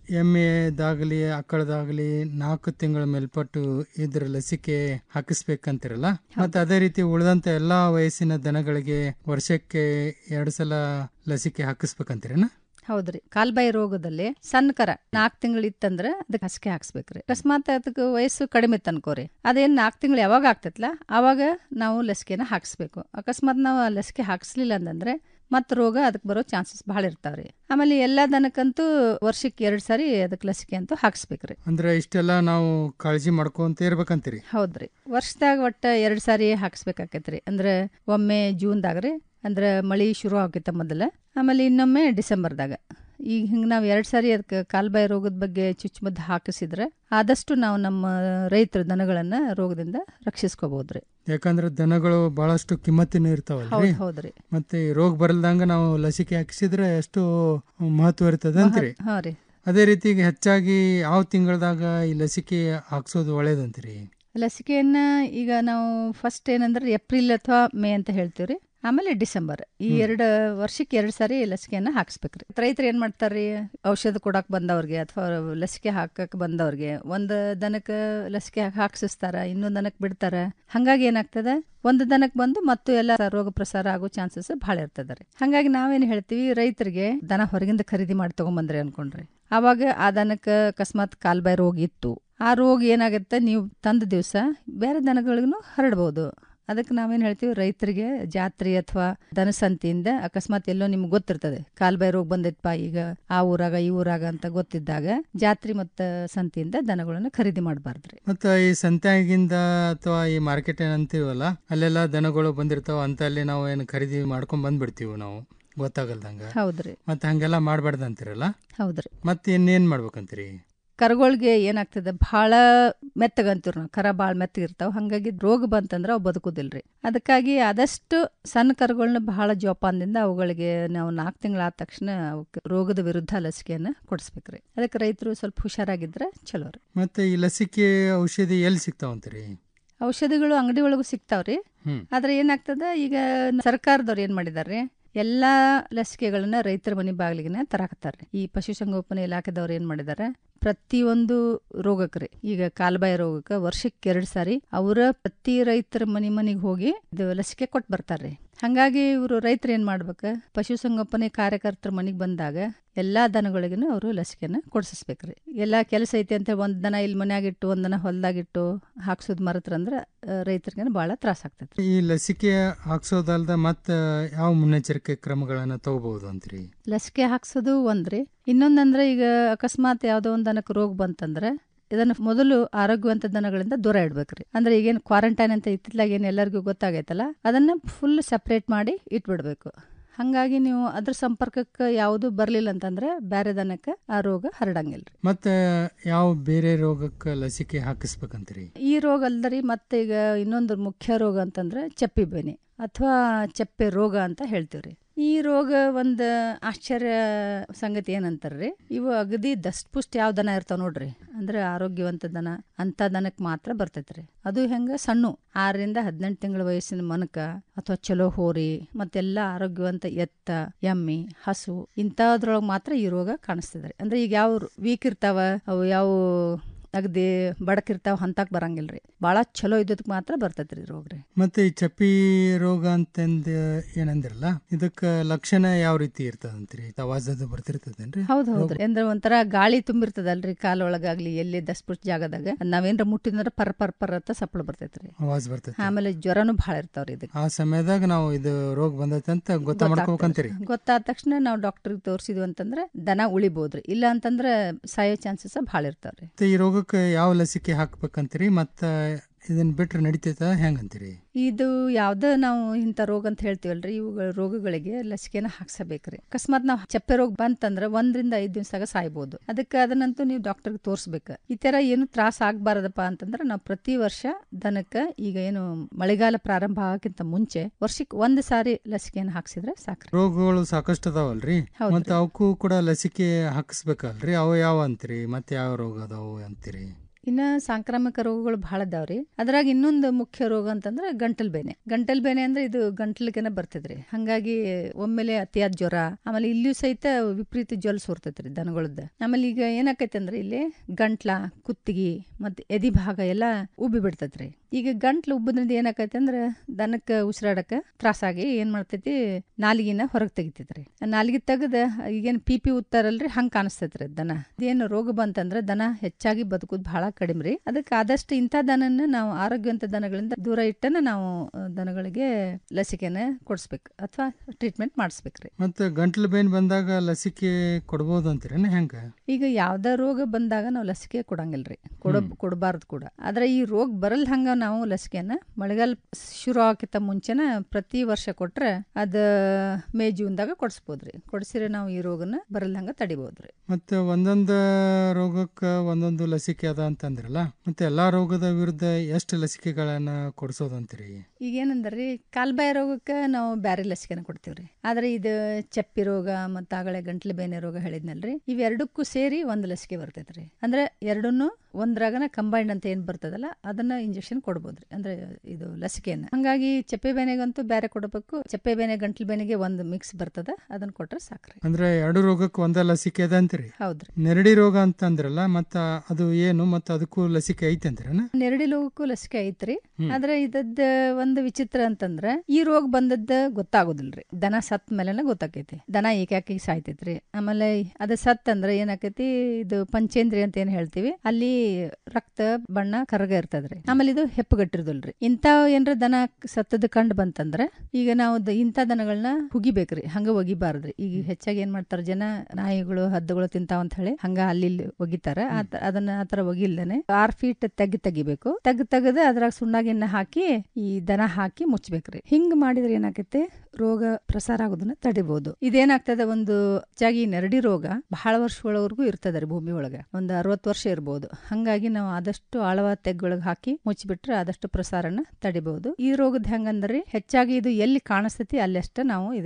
ಎಮ್ಮೆದಾಗಲಿ ಆಕಳದಾಗಲಿ ನಾಲ್ಕು ತಿಂಗಳ ಮೇಲ್ಪಟ್ಟು ಇದ್ರ ಲಸಿಕೆ ಹಾಕಿಸ್ಬೇಕಂತಿರಲ್ಲ ಮತ್ತೆ ಅದೇ ರೀತಿ ಉಳಿದಂತ ಎಲ್ಲಾ ವಯಸ್ಸಿನ ದನಗಳಿಗೆ ವರ್ಷಕ್ಕೆ ಎರಡು ಸಲ ಲಸಿಕೆ ಹಾಕಿಸ್ಬೇಕಂತೀರೇನ ಹೌದ್ರಿ ಕಾಲ್ಬಾಯಿ ರೋಗದಲ್ಲಿ ಸಣ್ಣ ಕರ ನಾಲ್ಕು ತಿಂಗಳು ಇತ್ತಂದ್ರ ಅದಕ್ಕೆ ಹಸಿಕೆ ಹಾಕ್ಸ್ಬೇಕ್ರಿ ಅಕಸ್ಮಾತ್ ಅದಕ್ಕೆ ವಯಸ್ಸು ಕಡಿಮೆ ಇತ್ತು ಅನ್ಕೋರಿ ಅದೇನ್ ನಾಲ್ಕು ತಿಂಗಳು ಯಾವಾಗ ಆಗ್ತೈತ್ಲ ಅವಾಗ ನಾವು ಲಸಿಕೆನ ಹಾಕ್ಸ್ಬೇಕು ಅಕಸ್ಮಾತ್ ನಾವು ಆ ಲಸಿಕೆ ಹಾಕ್ಸ್ಲಿಲ್ಲ ಅಂತಂದ್ರೆ ಮತ್ ರೋಗ ಅದಕ್ಕೆ ಬರೋ ಚಾನ್ಸಸ್ ಬಹಳ ಇರ್ತಾವ್ರಿ ಆಮೇಲೆ ಎಲ್ಲಾ ದನಕ್ಕಂತೂ ವರ್ಷಕ್ಕೆ ಎರಡ್ ಸಾರಿ ಅದಕ್ಕೆ ಲಸಿಕೆ ಅಂತೂ ಹಾಕ್ಸ್ಬೇಕ್ರಿ ಅಂದ್ರೆ ಇಷ್ಟೆಲ್ಲ ನಾವು ಕಾಳಜಿ ಮಾಡ್ಕೊಂತ ಇರ್ಬೇಕಂತೀರಿ ಹೌದ್ರಿ ವರ್ಷದಾಗ ಒಟ್ಟ ಎರಡ್ ಸಾರಿ ಹಾಕ್ಸ್ಬೇಕಾಕೈತ್ರಿ ಅಂದ್ರೆ ಒಮ್ಮೆ ಜೂನ್ದಾಗ ರೀ ಅಂದ್ರೆ ಮಳಿ ಶುರು ಆಕೈತ ಮೊದಲ ಆಮೇಲೆ ಇನ್ನೊಮ್ಮೆ ಡಿಸೆಂಬರ್ದಾಗ ಈಗ ಹಿಂಗೆ ನಾವು ಎರಡು ಸಾರಿ ಅದಕ್ಕೆ ಕಾಲ್ಬಾಯಿ ರೋಗದ ಬಗ್ಗೆ ಚುಚ್ಚುಮದ್ದು ಹಾಕಿಸಿದ್ರೆ ಆದಷ್ಟು ನಾವು ನಮ್ಮ ರೈತರ ದನಗಳನ್ನ ರೋಗದಿಂದ ರಕ್ಷಿಸ್ಕೋಬಹುದ್ರಿ ಯಾಕಂದ್ರೆ ದನಗಳು ಬಹಳಷ್ಟು ಕಿಮ್ಮತ್ತಿನ ಇರ್ತಾವಲ್ರಿ ಹೌದ್ ಹೌದ್ರಿ ಮತ್ತೆ ಈ ರೋಗ ಬರಲ್ದಂಗ ನಾವು ಲಸಿಕೆ ಹಾಕಿಸಿದ್ರೆ ಎಷ್ಟು ಮಹತ್ವ ಇರ್ತದೆ ಅಂತೀರಿ ಹಾ ರೀ ಅದೇ ರೀತಿ ಈಗ ಹೆಚ್ಚಾಗಿ ಯಾವ ತಿಂಗಳದಾಗ ಈ ಲಸಿಕೆ ಹಾಕ್ಸೋದು ಒಳ್ಳೇದಂತೀರಿ ಲಸಿಕೆಯನ್ನ ಈಗ ನಾವು ಫಸ್ಟ್ ಏನಂದ್ರೆ ಏಪ್ರಿಲ್ ಅಥವಾ ಮೇ ಅಂತ ಹೇಳ್ತೀವ್ರಿ ಆಮೇಲೆ ಡಿಸೆಂಬರ್ ಈ ಎರಡು ವರ್ಷಕ್ಕೆ ಎರಡು ಸಾರಿ ಲಸಿಕೆಯನ್ನ ಹಾಕ್ಸ್ಬೇಕ್ರಿ ರೈತರು ಏನ್ ಮಾಡ್ತಾರ್ರಿ ಔಷಧ ಕೊಡಕ್ ಬಂದವ್ರಿಗೆ ಅಥವಾ ಲಸಿಕೆ ಹಾಕಕ್ ಬಂದವ್ರಿಗೆ ಒಂದ್ ದನಕ್ಕ ಲಸಿಕೆ ಹಾಕ್ಸಿಸ್ತಾರ ಇನ್ನೊಂದ್ ದನಕ್ ಬಿಡ್ತಾರ ಹಂಗಾಗಿ ಏನಾಗ್ತದ ಒಂದು ದನಕ್ ಬಂದು ಮತ್ತು ಎಲ್ಲ ರೋಗ ಪ್ರಸಾರ ಆಗೋ ಚಾನ್ಸಸ್ ಬಹಳ ಇರ್ತದ ರೀ ಹಂಗಾಗಿ ನಾವೇನ್ ಹೇಳ್ತೀವಿ ರೈತರಿಗೆ ದನ ಹೊರಗಿಂದ ಖರೀದಿ ಮಾಡಿ ತಗೊಂಬಂದ್ರಿ ಅನ್ಕೊಂಡ್ರಿ ಅವಾಗ ಆ ದನಕ್ಕೆ ಅಕಸ್ಮಾತ್ ಕಾಲ್ಬಾಯಿ ರೋಗ ಇತ್ತು ಆ ರೋಗ ಏನಾಗುತ್ತೆ ನೀವು ತಂದ ದಿವಸ ಬೇರೆ ದನಗಳಿಗೂ ಹರಡ್ಬೋದು ಅದಕ್ಕೆ ನಾವೇನ್ ಹೇಳ್ತೀವಿ ರೈತರಿಗೆ ಜಾತ್ರೆ ಅಥವಾ ದನಸಂತಿಯಿಂದ ಅಕಸ್ಮಾತ್ ಎಲ್ಲೋ ನಿಮ್ಗೆ ಗೊತ್ತಿರ್ತದೆ ಕಾಲ್ಬಾಯಿ ರೋಗ ಬಂದೈತಪ್ಪ ಈಗ ಆ ಊರಾಗ ಈ ಊರಾಗ ಅಂತ ಗೊತ್ತಿದ್ದಾಗ ಜಾತ್ರೆ ಮತ್ತು ಸಂತಿಯಿಂದ ದನಗಳನ್ನ ಖರೀದಿ ಮಾಡಬಾರ್ದ್ರಿ ಮತ್ತ ಈ ಸಂತ್ಯಾಗಿಂದ ಅಥವಾ ಈ ಮಾರ್ಕೆಟ್ ಏನಂತೀವಲ್ಲ ಅಲ್ಲೆಲ್ಲ ದನಗಳು ಬಂದಿರ್ತಾವ ಅಂತ ಅಲ್ಲಿ ನಾವು ಏನು ಖರೀದಿ ಮಾಡ್ಕೊಂಡ್ ಬಂದ್ಬಿಡ್ತೀವಿ ನಾವು ಗೊತ್ತಾಗಲ್ದಂಗ ಹೌದ್ರಿ ಮತ್ತೆ ಹಂಗೆಲ್ಲ ಮಾಡ್ಬಾರ್ದು ಅಂತೀರಲ್ಲ ಹೌದ್ರಿ ಮತ್ತೆ ಇನ್ನೇನ್ ಮಾಡ್ಬೇಕಂತೀರಿ ಕರುಗಳಿಗೆ ಏನಾಗ್ತದೆ ಭಾಳ ಮೆತ್ತಗಂತೀವಿ ನಾವು ಕರ ಭಾಳ ಮೆತ್ತಗಿರ್ತಾವ ಹಾಗಾಗಿ ರೋಗ ಬಂತಂದ್ರೆ ಅವು ಬದುಕುದಿಲ್ರಿ ಅದಕ್ಕಾಗಿ ಆದಷ್ಟು ಸಣ್ಣ ಕರುಗಳನ್ನ ಬಹಳ ಜೋಪಾನದಿಂದ ಅವುಗಳಿಗೆ ನಾವು ನಾಲ್ಕು ತಿಂಗಳಾದ ತಕ್ಷಣ ಅವಕ್ಕೆ ರೋಗದ ವಿರುದ್ಧ ಲಸಿಕೆಯನ್ನ ಕೊಡಿಸ್ಬೇಕ್ರಿ ಅದಕ್ಕೆ ರೈತರು ಸ್ವಲ್ಪ ಹುಷಾರಾಗಿದ್ರೆ ಚಲೋ ರೀ ಮತ್ತೆ ಈ ಲಸಿಕೆ ಔಷಧಿ ಎಲ್ಲಿ ಸಿಗ್ತಾವಂತೀರಿ ಔಷಧಿಗಳು ಅಂಗಡಿ ಒಳಗೂ ಸಿಗ್ತಾವ್ರಿ ಹ್ಮ್. ಆದ್ರೆ ಏನಾಗ್ತದ ಈಗ ಸರ್ಕಾರದವ್ರು ಏನ್ ಮಾಡಿದಾರ್ರಿ ಎಲ್ಲಾ ಲಸಿಕೆಗಳನ್ನ ರೈತರ ಮನೆ ಬಾಗಿಲಿಗೆ ತರಾಕತ್ತಾರ್ರಿ ಈ ಪಶುಸಂಗೋಪನೆ ಇಲಾಖೆದವ್ರು ಏನ್ ಮಾಡಿದಾರೆ ಪ್ರತಿಯೊಂದು ರೋಗಕ್ರಿ ಈಗ ಕಾಲ್ಬಾಯಿ ರೋಗಕ್ಕೆ ವರ್ಷಕ್ಕೆ ಎರಡ್ ಸಾರಿ ಅವರ ಪ್ರತಿ ರೈತರ ಮನಿ ಮನಿಗೆ ಹೋಗಿ ಇದು ಲಸಿಕೆ ಕೊಟ್ಟು ಬರ್ತಾರ್ರಿ ಹಂಗಾಗಿ ಇವರು ರೈತರು ಏನ್ ಮಾಡ್ಬೇಕು ಪಶುಸಂಗೋಪನೆ ಕಾರ್ಯಕರ್ತರ ಮನೆಗೆ ಬಂದಾಗ ಎಲ್ಲಾ ದನಗಳಿಗೂ ಅವರು ಲಸಿಕೆನ ಕೊಡ್ಸಿಸ್ಬೇಕ್ರಿ ಎಲ್ಲಾ ಕೆಲಸ ಐತಿ ಅಂತ ಒಂದ್ ದನ ಇಲ್ಲಿ ಮನ್ಯಾಗಿಟ್ಟು ಒಂದ್ ದನ ಹೊಲ್ದಾಗಿಟ್ಟು ಹಾಕ್ಸೋದ್ ಮರತ್ರಂದ್ರ ರೈತರಿಗೆ ಬಹಳ ತ್ರಾಸ ಆಗ್ತೈತಿ ಈ ಲಸಿಕೆ ಹಾಕ್ಸೋದಲ್ದ ಮತ್ತ ಯಾವ ಮುನ್ನೆಚ್ಚರಿಕೆ ಕ್ರಮಗಳನ್ನ ತಗೋಬಹುದು ಅಂತ್ರಿ ಲಸಿಕೆ ಹಾಕ್ಸೋದು ಒಂದ್ರಿ ಇನ್ನೊಂದಂದ್ರೆ ಈಗ ಅಕಸ್ಮಾತ್ ಯಾವ್ದೋ ಒಂದ್ ದನಕ್ಕೆ ರೋಗ ಬಂತಂದ್ರೆ ಇದನ್ನ ಮೊದಲು ಆರೋಗ್ಯವಂತ ದನಗಳಿಂದ ದೂರ ಇಡ್ಬೇಕ್ರಿ ಅಂದ್ರೆ ಈಗೇನು ಕ್ವಾರಂಟೈನ್ ಅಂತ ಇತ್ತಿತ್ಲಾಗ ಏನು ಎಲ್ಲರಿಗೂ ಗೊತ್ತಾಗೈತಲ್ಲ ಅದನ್ನ ಫುಲ್ ಸಪ್ರೇಟ್ ಮಾಡಿ ಇಟ್ಬಿಡ್ಬೇಕು ಹಂಗಾಗಿ ನೀವು ಅದ್ರ ಸಂಪರ್ಕಕ್ಕೆ ಯಾವುದು ಬರ್ಲಿಲ್ಲ ಅಂತಂದ್ರೆ ಬೇರೆ ದನಕ್ಕೆ ಆ ರೋಗ ಹರಡಂಗಿಲ್ರಿ ಮತ್ತೆ ಯಾವ ಬೇರೆ ರೋಗಕ್ಕೆ ಲಸಿಕೆ ಹಾಕಿಸ್ಬೇಕಂತ್ರಿ ಈ ರೋಗ ಅಲ್ದರಿ ಮತ್ತೆ ಈಗ ಇನ್ನೊಂದು ಮುಖ್ಯ ರೋಗ ಅಂತಂದ್ರೆ ಚಪ್ಪಿ ಬೇನೆ ಅಥವಾ ಚಪ್ಪೆ ರೋಗ ಅಂತ ಹೇಳ್ತೀವ್ರಿ ಈ ರೋಗ ಒಂದು ಆಶ್ಚರ್ಯ ಸಂಗತಿ ಏನಂತಾರ್ರಿ ಇವು ಅಗದಿ ದಸ್ಪುಷ್ಟ ಯಾವ ದನ ಇರ್ತಾವ ನೋಡ್ರಿ ಅಂದ್ರೆ ಆರೋಗ್ಯವಂತ ದನ ಅಂತ ದನಕ್ ಮಾತ್ರ ಬರ್ತೈತ್ರಿ ಅದು ಹೆಂಗ ಸಣ್ಣ ಆರರಿಂದ ಹದಿನೆಂಟು ತಿಂಗಳ ವಯಸ್ಸಿನ ಮನಕ ಅಥವಾ ಚಲೋ ಹೋರಿ ಮತ್ತೆಲ್ಲ ಆರೋಗ್ಯವಂತ ಎತ್ತ ಎಮ್ಮಿ ಹಸು ಇಂಥದ್ರೊಳಗೆ ಮಾತ್ರ ಈ ರೋಗ ಕಾಣಿಸ್ತದ್ರಿ ಅಂದ್ರೆ ಈಗ ಯಾವ ವೀಕ್ ಇರ್ತಾವ ಅವು ಯಾವ ಅಗದಿ ಬಡಕಿರ್ತಾವ ಹಂತಾಕ್ ಬರಂಗಿಲ್ರಿ ಬಾಳ ಚಲೋ ಇದ್ದದಕ್ ಮಾತ್ರ ಬರ್ತೈತ್ರಿ ರೋಗ ರೀ ಮತ್ತೆ ಈ ಚಪ್ಪಿ ರೋಗ ಅಂತಂದ ಏನಂದ್ರಲ್ಲ ಇದಕ್ಕ ಲಕ್ಷಣ ಯಾವ ರೀತಿ ಇರ್ತದಂತ್ರಿ ಅವಾಜ್ ಬರ್ತಿರ್ತದೇನ್ರಿ ಹೌದ್ ಹೌದ್ರಿ ಅಂದ್ರೆ ಒಂಥರ ಗಾಳಿ ತುಂಬಿರ್ತದಲ್ರಿ ಕಾಲೊಳಗಾಗ್ಲಿ ಎಲ್ಲಿ ದಸ್ಪುಷ್ಟ ಜಾಗದಾಗ ನಾವೇನ್ರ ಮುಟ್ಟಿದ್ರ ಪರ್ ಪರ್ ಪರ್ ಅಂತ ಸಪ್ಪಳ ಬರ್ತೈತ್ರಿ ಅವಾಜ್ ಬರ್ತೈತಿ ಆಮೇಲೆ ಜ್ವರನು ಬಹಳ ಇರ್ತಾವ್ರಿ ಇದಕ್ಕೆ ಆ ಸಮಯದಾಗ ನಾವು ಇದು ರೋಗ ಬಂದೈತೆ ಅಂತ ಗೊತ್ತ ಮಾಡ್ಕೋಬೇಕಂತೀರಿ ಗೊತ್ತಾದ ತಕ್ಷಣ ನಾವು ಡಾಕ್ಟರ್ಗೆ ತೋರಿಸಿದ್ವಿ ಅಂತಂದ್ರೆ ದನ ಉಳಿಬೋದ್ರಿ ಇಲ್ಲ ಅಂತಂದ್ರೆ ಸಾಯೋ ಚಾನ್ಸಸ್ ಬಹಳ ಇರ್ತಾವ್ರಿ ಮತ್ತೆ ಈ ರೋಗಕ್ಕೆ ಯಾವ ಲಸಿಕೆ ಹಾಕ್ಬೇಕಂತೀರಿ ಮತ್ತ ಇದನ್ನ ಬಿಟ್ರೆ ನಡಿತೈತ ಹೆಂಗಂತೀರಿ ಇದು ಯಾವ್ದ ನಾವು ಇಂಥ ರೋಗ ಅಂತ ಹೇಳ್ತೀವಲ್ರಿ ಇವುಗಳ ರೋಗಗಳಿಗೆ ಲಸಿಕೆನ ಹಾಕ್ಸಬೇಕ್ರಿ ಅಕಸ್ಮಾತ್ ನಾವು ಚಪ್ಪೆ ರೋಗ ಬಂತಂದ್ರ ಒಂದರಿಂದ ಐದ್ ದಿವಸದಾಗ ಸಾಯ್ಬೋದು ಅದಕ್ಕೆ ಅದನ್ನಂತೂ ನೀವು ಡಾಕ್ಟರ್ಗೆ ತೋರಿಸ್ಬೇಕು ಈ ತರ ಏನು ತ್ರಾಸ ಆಗ್ಬಾರದಪ್ಪ ಅಂತಂದ್ರೆ ನಾವು ಪ್ರತಿ ವರ್ಷ ದನಕ್ಕ ಈಗ ಏನು ಮಳೆಗಾಲ ಪ್ರಾರಂಭ ಆಗಕ್ಕಿಂತ ಮುಂಚೆ ವರ್ಷಕ್ಕೆ ಒಂದ್ ಸಾರಿ ಲಸಿಕೆನ ಹಾಕ್ಸಿದ್ರೆ ಸಾಕ್ರಿ ರೋಗಗಳು ಸಾಕಷ್ಟು ಅದಾವಲ್ರಿ ಹೌದ್ರಿ. ಮತ್ತೆ ಅವಕ್ಕೂ ಕೂಡ ಲಸಿಕೆ ಹಾಕಿಸ್ಬೇಕಲ್ರಿ ಅವು ಯಾವ ಅಂತೀರಿ ಮತ್ತೆ ಯಾವ ರೋಗ ಅದಾವು ಅಂತೀರಿ ಇನ್ನ ಸಾಂಕ್ರಾಮಿಕ ರೋಗಗಳು ಬಹಳ ಅದಾವ್ರಿ ಅದ್ರಾಗ ಇನ್ನೊಂದು ಮುಖ್ಯ ರೋಗ ಅಂತಂದ್ರೆ ಗಂಟಲ್ ಬೇನೆ ಗಂಟಲ್ ಬೇನೆ ಅಂದ್ರೆ ಇದು ಗಂಟಲಿಗೆನ ಬರ್ತದ್ರಿ ಹಂಗಾಗಿ ಒಮ್ಮೆಲೆ ಅತಿಯಾದ ಜ್ವರ ಆಮೇಲೆ ಇಲ್ಲಿಯೂ ಸಹಿತ ವಿಪರೀತ ಜ್ವಲ ಸೋರ್ತೈತ್ರಿ ದನಗಳದ್ದು ಆಮೇಲೆ ಈಗ ಏನಾಕೈತೆ ಅಂದ್ರೆ ಇಲ್ಲಿ ಗಂಟ್ಲ ಕುತ್ತಿಗೆ ಮತ್ತೆ ಎದಿ ಭಾಗ ಎಲ್ಲ ಉಬ್ಬಿ ಬಿಡ್ತೈತ್ರಿ ಈಗ ಗಂಟ್ಲು ಉಬ್ಬದ್ರಿಂದ ಏನಾಕೈತೆ ಅಂದ್ರೆ ದನಕ್ಕೆ ಉಸಿರಾಡಕ್ಕೆ ತ್ರಾಸಾಗಿ ಏನ್ ಮಾಡ್ತೈತಿ ನಾಲಿಗೆನ ಹೊರಗೆ ತೆಗಿತೈತ್ರಿ ಆ ನಾಲಿಗೆ ತೆಗದ ಈಗೇನ್ ಪಿ ಪಿ ಉತ್ತಾರಲ್ರಿ ಹಂಗ್ ಕಾಣಿಸ್ತೈತ್ರಿ ದನ ಇದೇನು ರೋಗ ಬಂತಂದ್ರ ದನ ಹೆಚ್ಚಾಗಿ ಬದುಕುದ್ ಬಹಳ ಕಡಿಮೆ ರೀ ಅದಕ್ಕೆ ಆದಷ್ಟು ಇಂಥ ದನನ್ನ ನಾವು ಆರೋಗ್ಯವಂತ ದನಗಳಿಂದ ದೂರ ಇಟ್ಟನ ನಾವು ಆ, ದನಗಳಿಗೆ ಲಸಿಕೆನ ಕೊಡಿಸ್ಬೇಕು ಅಥವಾ ಟ್ರೀಟ್ಮೆಂಟ್ ಮಾಡಿಸ್ಬೇಕ್ರಿ ಮತ್ತೆ ಗಂಟ್ಲು ಬೇನ್ ಬಂದಾಗ ಲಸಿಕೆ ಕೊಡ್ಬೋದು ಅಂತೀರೇನ ಹೆಂಗ ಈಗ ಯಾವ್ದ ರೋಗ ಬಂದಾಗ ನಾವು ಲಸಿಕೆ ಕೊಡಂಗಿಲ್ರಿ ಕೊಡ ಕೊಡಬಾರ್ದು ಕೂಡ ಆದ್ರೆ ಈ ರೋಗ ಬರಲ್ ಹಂಗ ನಾವು ಲಸಿಕೆನ ಮಳೆಗಾಲ ಶುರು ಆಗಕ್ಕಿಂತ ಮುಂಚೆನ ಪ್ರತಿ ವರ್ಷ ಕೊಟ್ರೆ ಅದ ಮೇ ಜೂನ್ದಾಗ ಕೊಡಿಸ್ಬೋದ್ರಿ ಕೊಡಿಸಿದ್ರೆ ನಾವು ಈ ರೋಗನ ಬರಲ್ ಹಂಗ ತಡಿಬೋದ್ರಿ ಮತ್ತೆ ಒಂದೊಂದು ರೋಗಕ್ಕೆ ಒಂದೊಂದು ಲಸಿಕೆ ಅದ ಅಂತಂದ್ರಲ್ಲ ಮತ್ತೆ ಎಲ್ಲಾ ರೋಗದ ವಿರುದ್ಧ ಎಷ್ಟು ಲಸಿಕೆಗಳನ್ನ ಕೊಡಿಸೋದಂತೀರಿ ಈಗ ಏನಂದ್ರಿ ಕಾಲ್ಬಾಯಿ ರೋಗಕ್ಕೆ ನಾವು ಬ್ಯಾರೆ ಲಸಿಕೆನ ಕೊಡ್ತೀವ್ರಿ ಆದ್ರೆ ಇದು ಚಪ್ಪಿ ರೋಗ ಮತ್ತ ಆಗಳೆ ಗಂಟ್ಲು ಬೇನೆ ರೋಗ ಹೇಳಿದ್ನಲ್ರಿ ಇವೆರಡಕ್ಕೂ ಸೇರಿ ಒಂದ್ ಲಸಿಕೆ ಬರ್ತೈತ್ರಿ ಅಂದ್ರೆ ಎರಡನ್ನು ಒಂದ್ರಾಗನ ಕಂಬೈಂಡ್ ಅಂತ ಏನ್ ಬರ್ತದಲ್ಲ ಅದನ್ನ ಇಂಜೆಕ್ಷನ್ ಕೊಡ್ಬೋದ್ರಿ ಅಂದ್ರೆ ಇದು ಲಸಿಕೆಯನ್ನ ಹಂಗಾಗಿ ಚಪ್ಪೆ ಬೇನೆಗಂತೂ ಬೇರೆ ಕೊಡಬೇಕು ಚಪ್ಪೆ ಬೇನೆ ಗಂಟ್ಲು ಬೇನೆಗೆ ಒಂದು ಮಿಕ್ಸ್ ಬರ್ತದ ಅದನ್ನ ಕೊಟ್ರೆ ಸಾಕ್ರಿ ಅಂದ್ರೆ ಎರಡು ರೋಗಕ್ಕೆ ಒಂದ ಲಸಿಕೆ ಅದ ಅಂತೀರಿ ಹೌದ್ರಿ ನೆರಡಿ ರೋಗ ಅಂತ ಅಂದ್ರಲ್ಲ ಮತ್ತ ಅದು ಏನು ಮತ್ತ ಅದಕ್ಕೂ ಲಸಿಕೆ ಐತೆ ಅಂತೀರನ ನೆರಡಿ ರೋಗಕ್ಕೂ ಲಸಿಕೆ ಐತ್ರಿ ಹ್ಮ್. ಆದ್ರೆ ಇದದ್ದ ಒಂದು ವಿಚಿತ್ರ ಅಂತಂದ್ರ ಈ ರೋಗ ಬಂದದ್ದ ಗೊತ್ತಾಗೋದಿಲ್ರಿ ದನ ಸತ್ ಮೇಲೆನ ಗೊತ್ತಾಕೈತಿ ದನ ಏಕಾಕಿ ಸಾಯ್ತೈತ್ರಿ ಆಮೇಲೆ ಅದ ಸತ್ ಅಂದ್ರ ಏನಾಕೈತಿ ಇದು ಪಂಚೇಂದ್ರಿ ಅಂತ ಏನ್ ಹೇಳ್ತೀವಿ ಅಲ್ಲಿ ರಕ್ತ ಬಣ್ಣ ಕರಗ ಇರ್ತದ್ರಿ ಆಮೇಲೆ ಇದು ಹೆಪ್ಪುಗಟ್ಟಿರೋದಿಲ್ರಿ ಇಂತ ಏನ್ರ ದನ ಸತ್ತದ ಕಂಡು ಬಂತಂದ್ರ ಈಗ ನಾವು ದ- ಇಂಥ ದನಗಳನ್ನ ಹುಗಿಬೇಕ್ರಿ ಹಂಗ ಒಗಿಬಾರ್ದ್ರಿ ಈಗ ಹೆಚ್ಚಾಗಿ ಏನ್ ಮಾಡ್ತಾರ ಜನ ನಾಯಿಗಳು ಹದ್ದುಗಳು ತಿಂತಾವ ಅಂತ ಹೇಳಿ ಹಂಗ ಅಲ್ಲಿ ಇಲ್ಲಿ ಒಗಿತಾರ ಆತ- ಅದನ್ನ ಆತರ ಒಗಿಲ್ದೇನೆ ಆರ್ ಫೀಟ್ ತೆಗ್ ತೆಗಿಬೇಕು ತೆಗ್ ತೆಗದ ಅದ್ರಾಗ ಸುಣ್ಣಾಗಿನ್ನ ಹಾಕಿ ಈ ದನ ಹಾಕಿ ಮುಚ್ಬೇಕ್ರಿ ಹಿಂಗ್ ಮಾಡಿದ್ರೆ ಏನಾಕೈತೆ ರೋಗ ಪ್ರಸಾರ ಆಗೋದನ್ನ ತಡಿಬಹುದು ಇದೇನಾಗ್ತದೆ ಒಂದು ಹೆಚ್ಚಾಗಿ ಈ ನೆರಡಿ ರೋಗ ಬಹಳ ವರ್ಷಗಳವರೆಗೂ ಇರ್ತದೆ ರೀ ಭೂಮಿ ಒಳಗ ಒಂದು ಅರವತ್ತು ವರ್ಷ ಇರ್ಬೋದು ಹಂಗಾಗಿ ನಾವು ಆದಷ್ಟು ಆಳವಾದ ತೆಗ್ಗೊಳಗ್ ಹಾಕಿ ಮುಚ್ಚಿಬಿಟ್ರೆ ಆದಷ್ಟು ಪ್ರಸಾರನ ತಡಿಬಹುದು ಈ ರೋಗದ ಹೆಂಗಂದ್ರಿ ಹೆಚ್ಚಾಗಿ ಇದು ಎಲ್ಲಿ ಕಾಣಿಸ್ತೈತಿ ಅಲ್ಲಷ್ಟ ನಾವು ಇದಕ್ಕೆ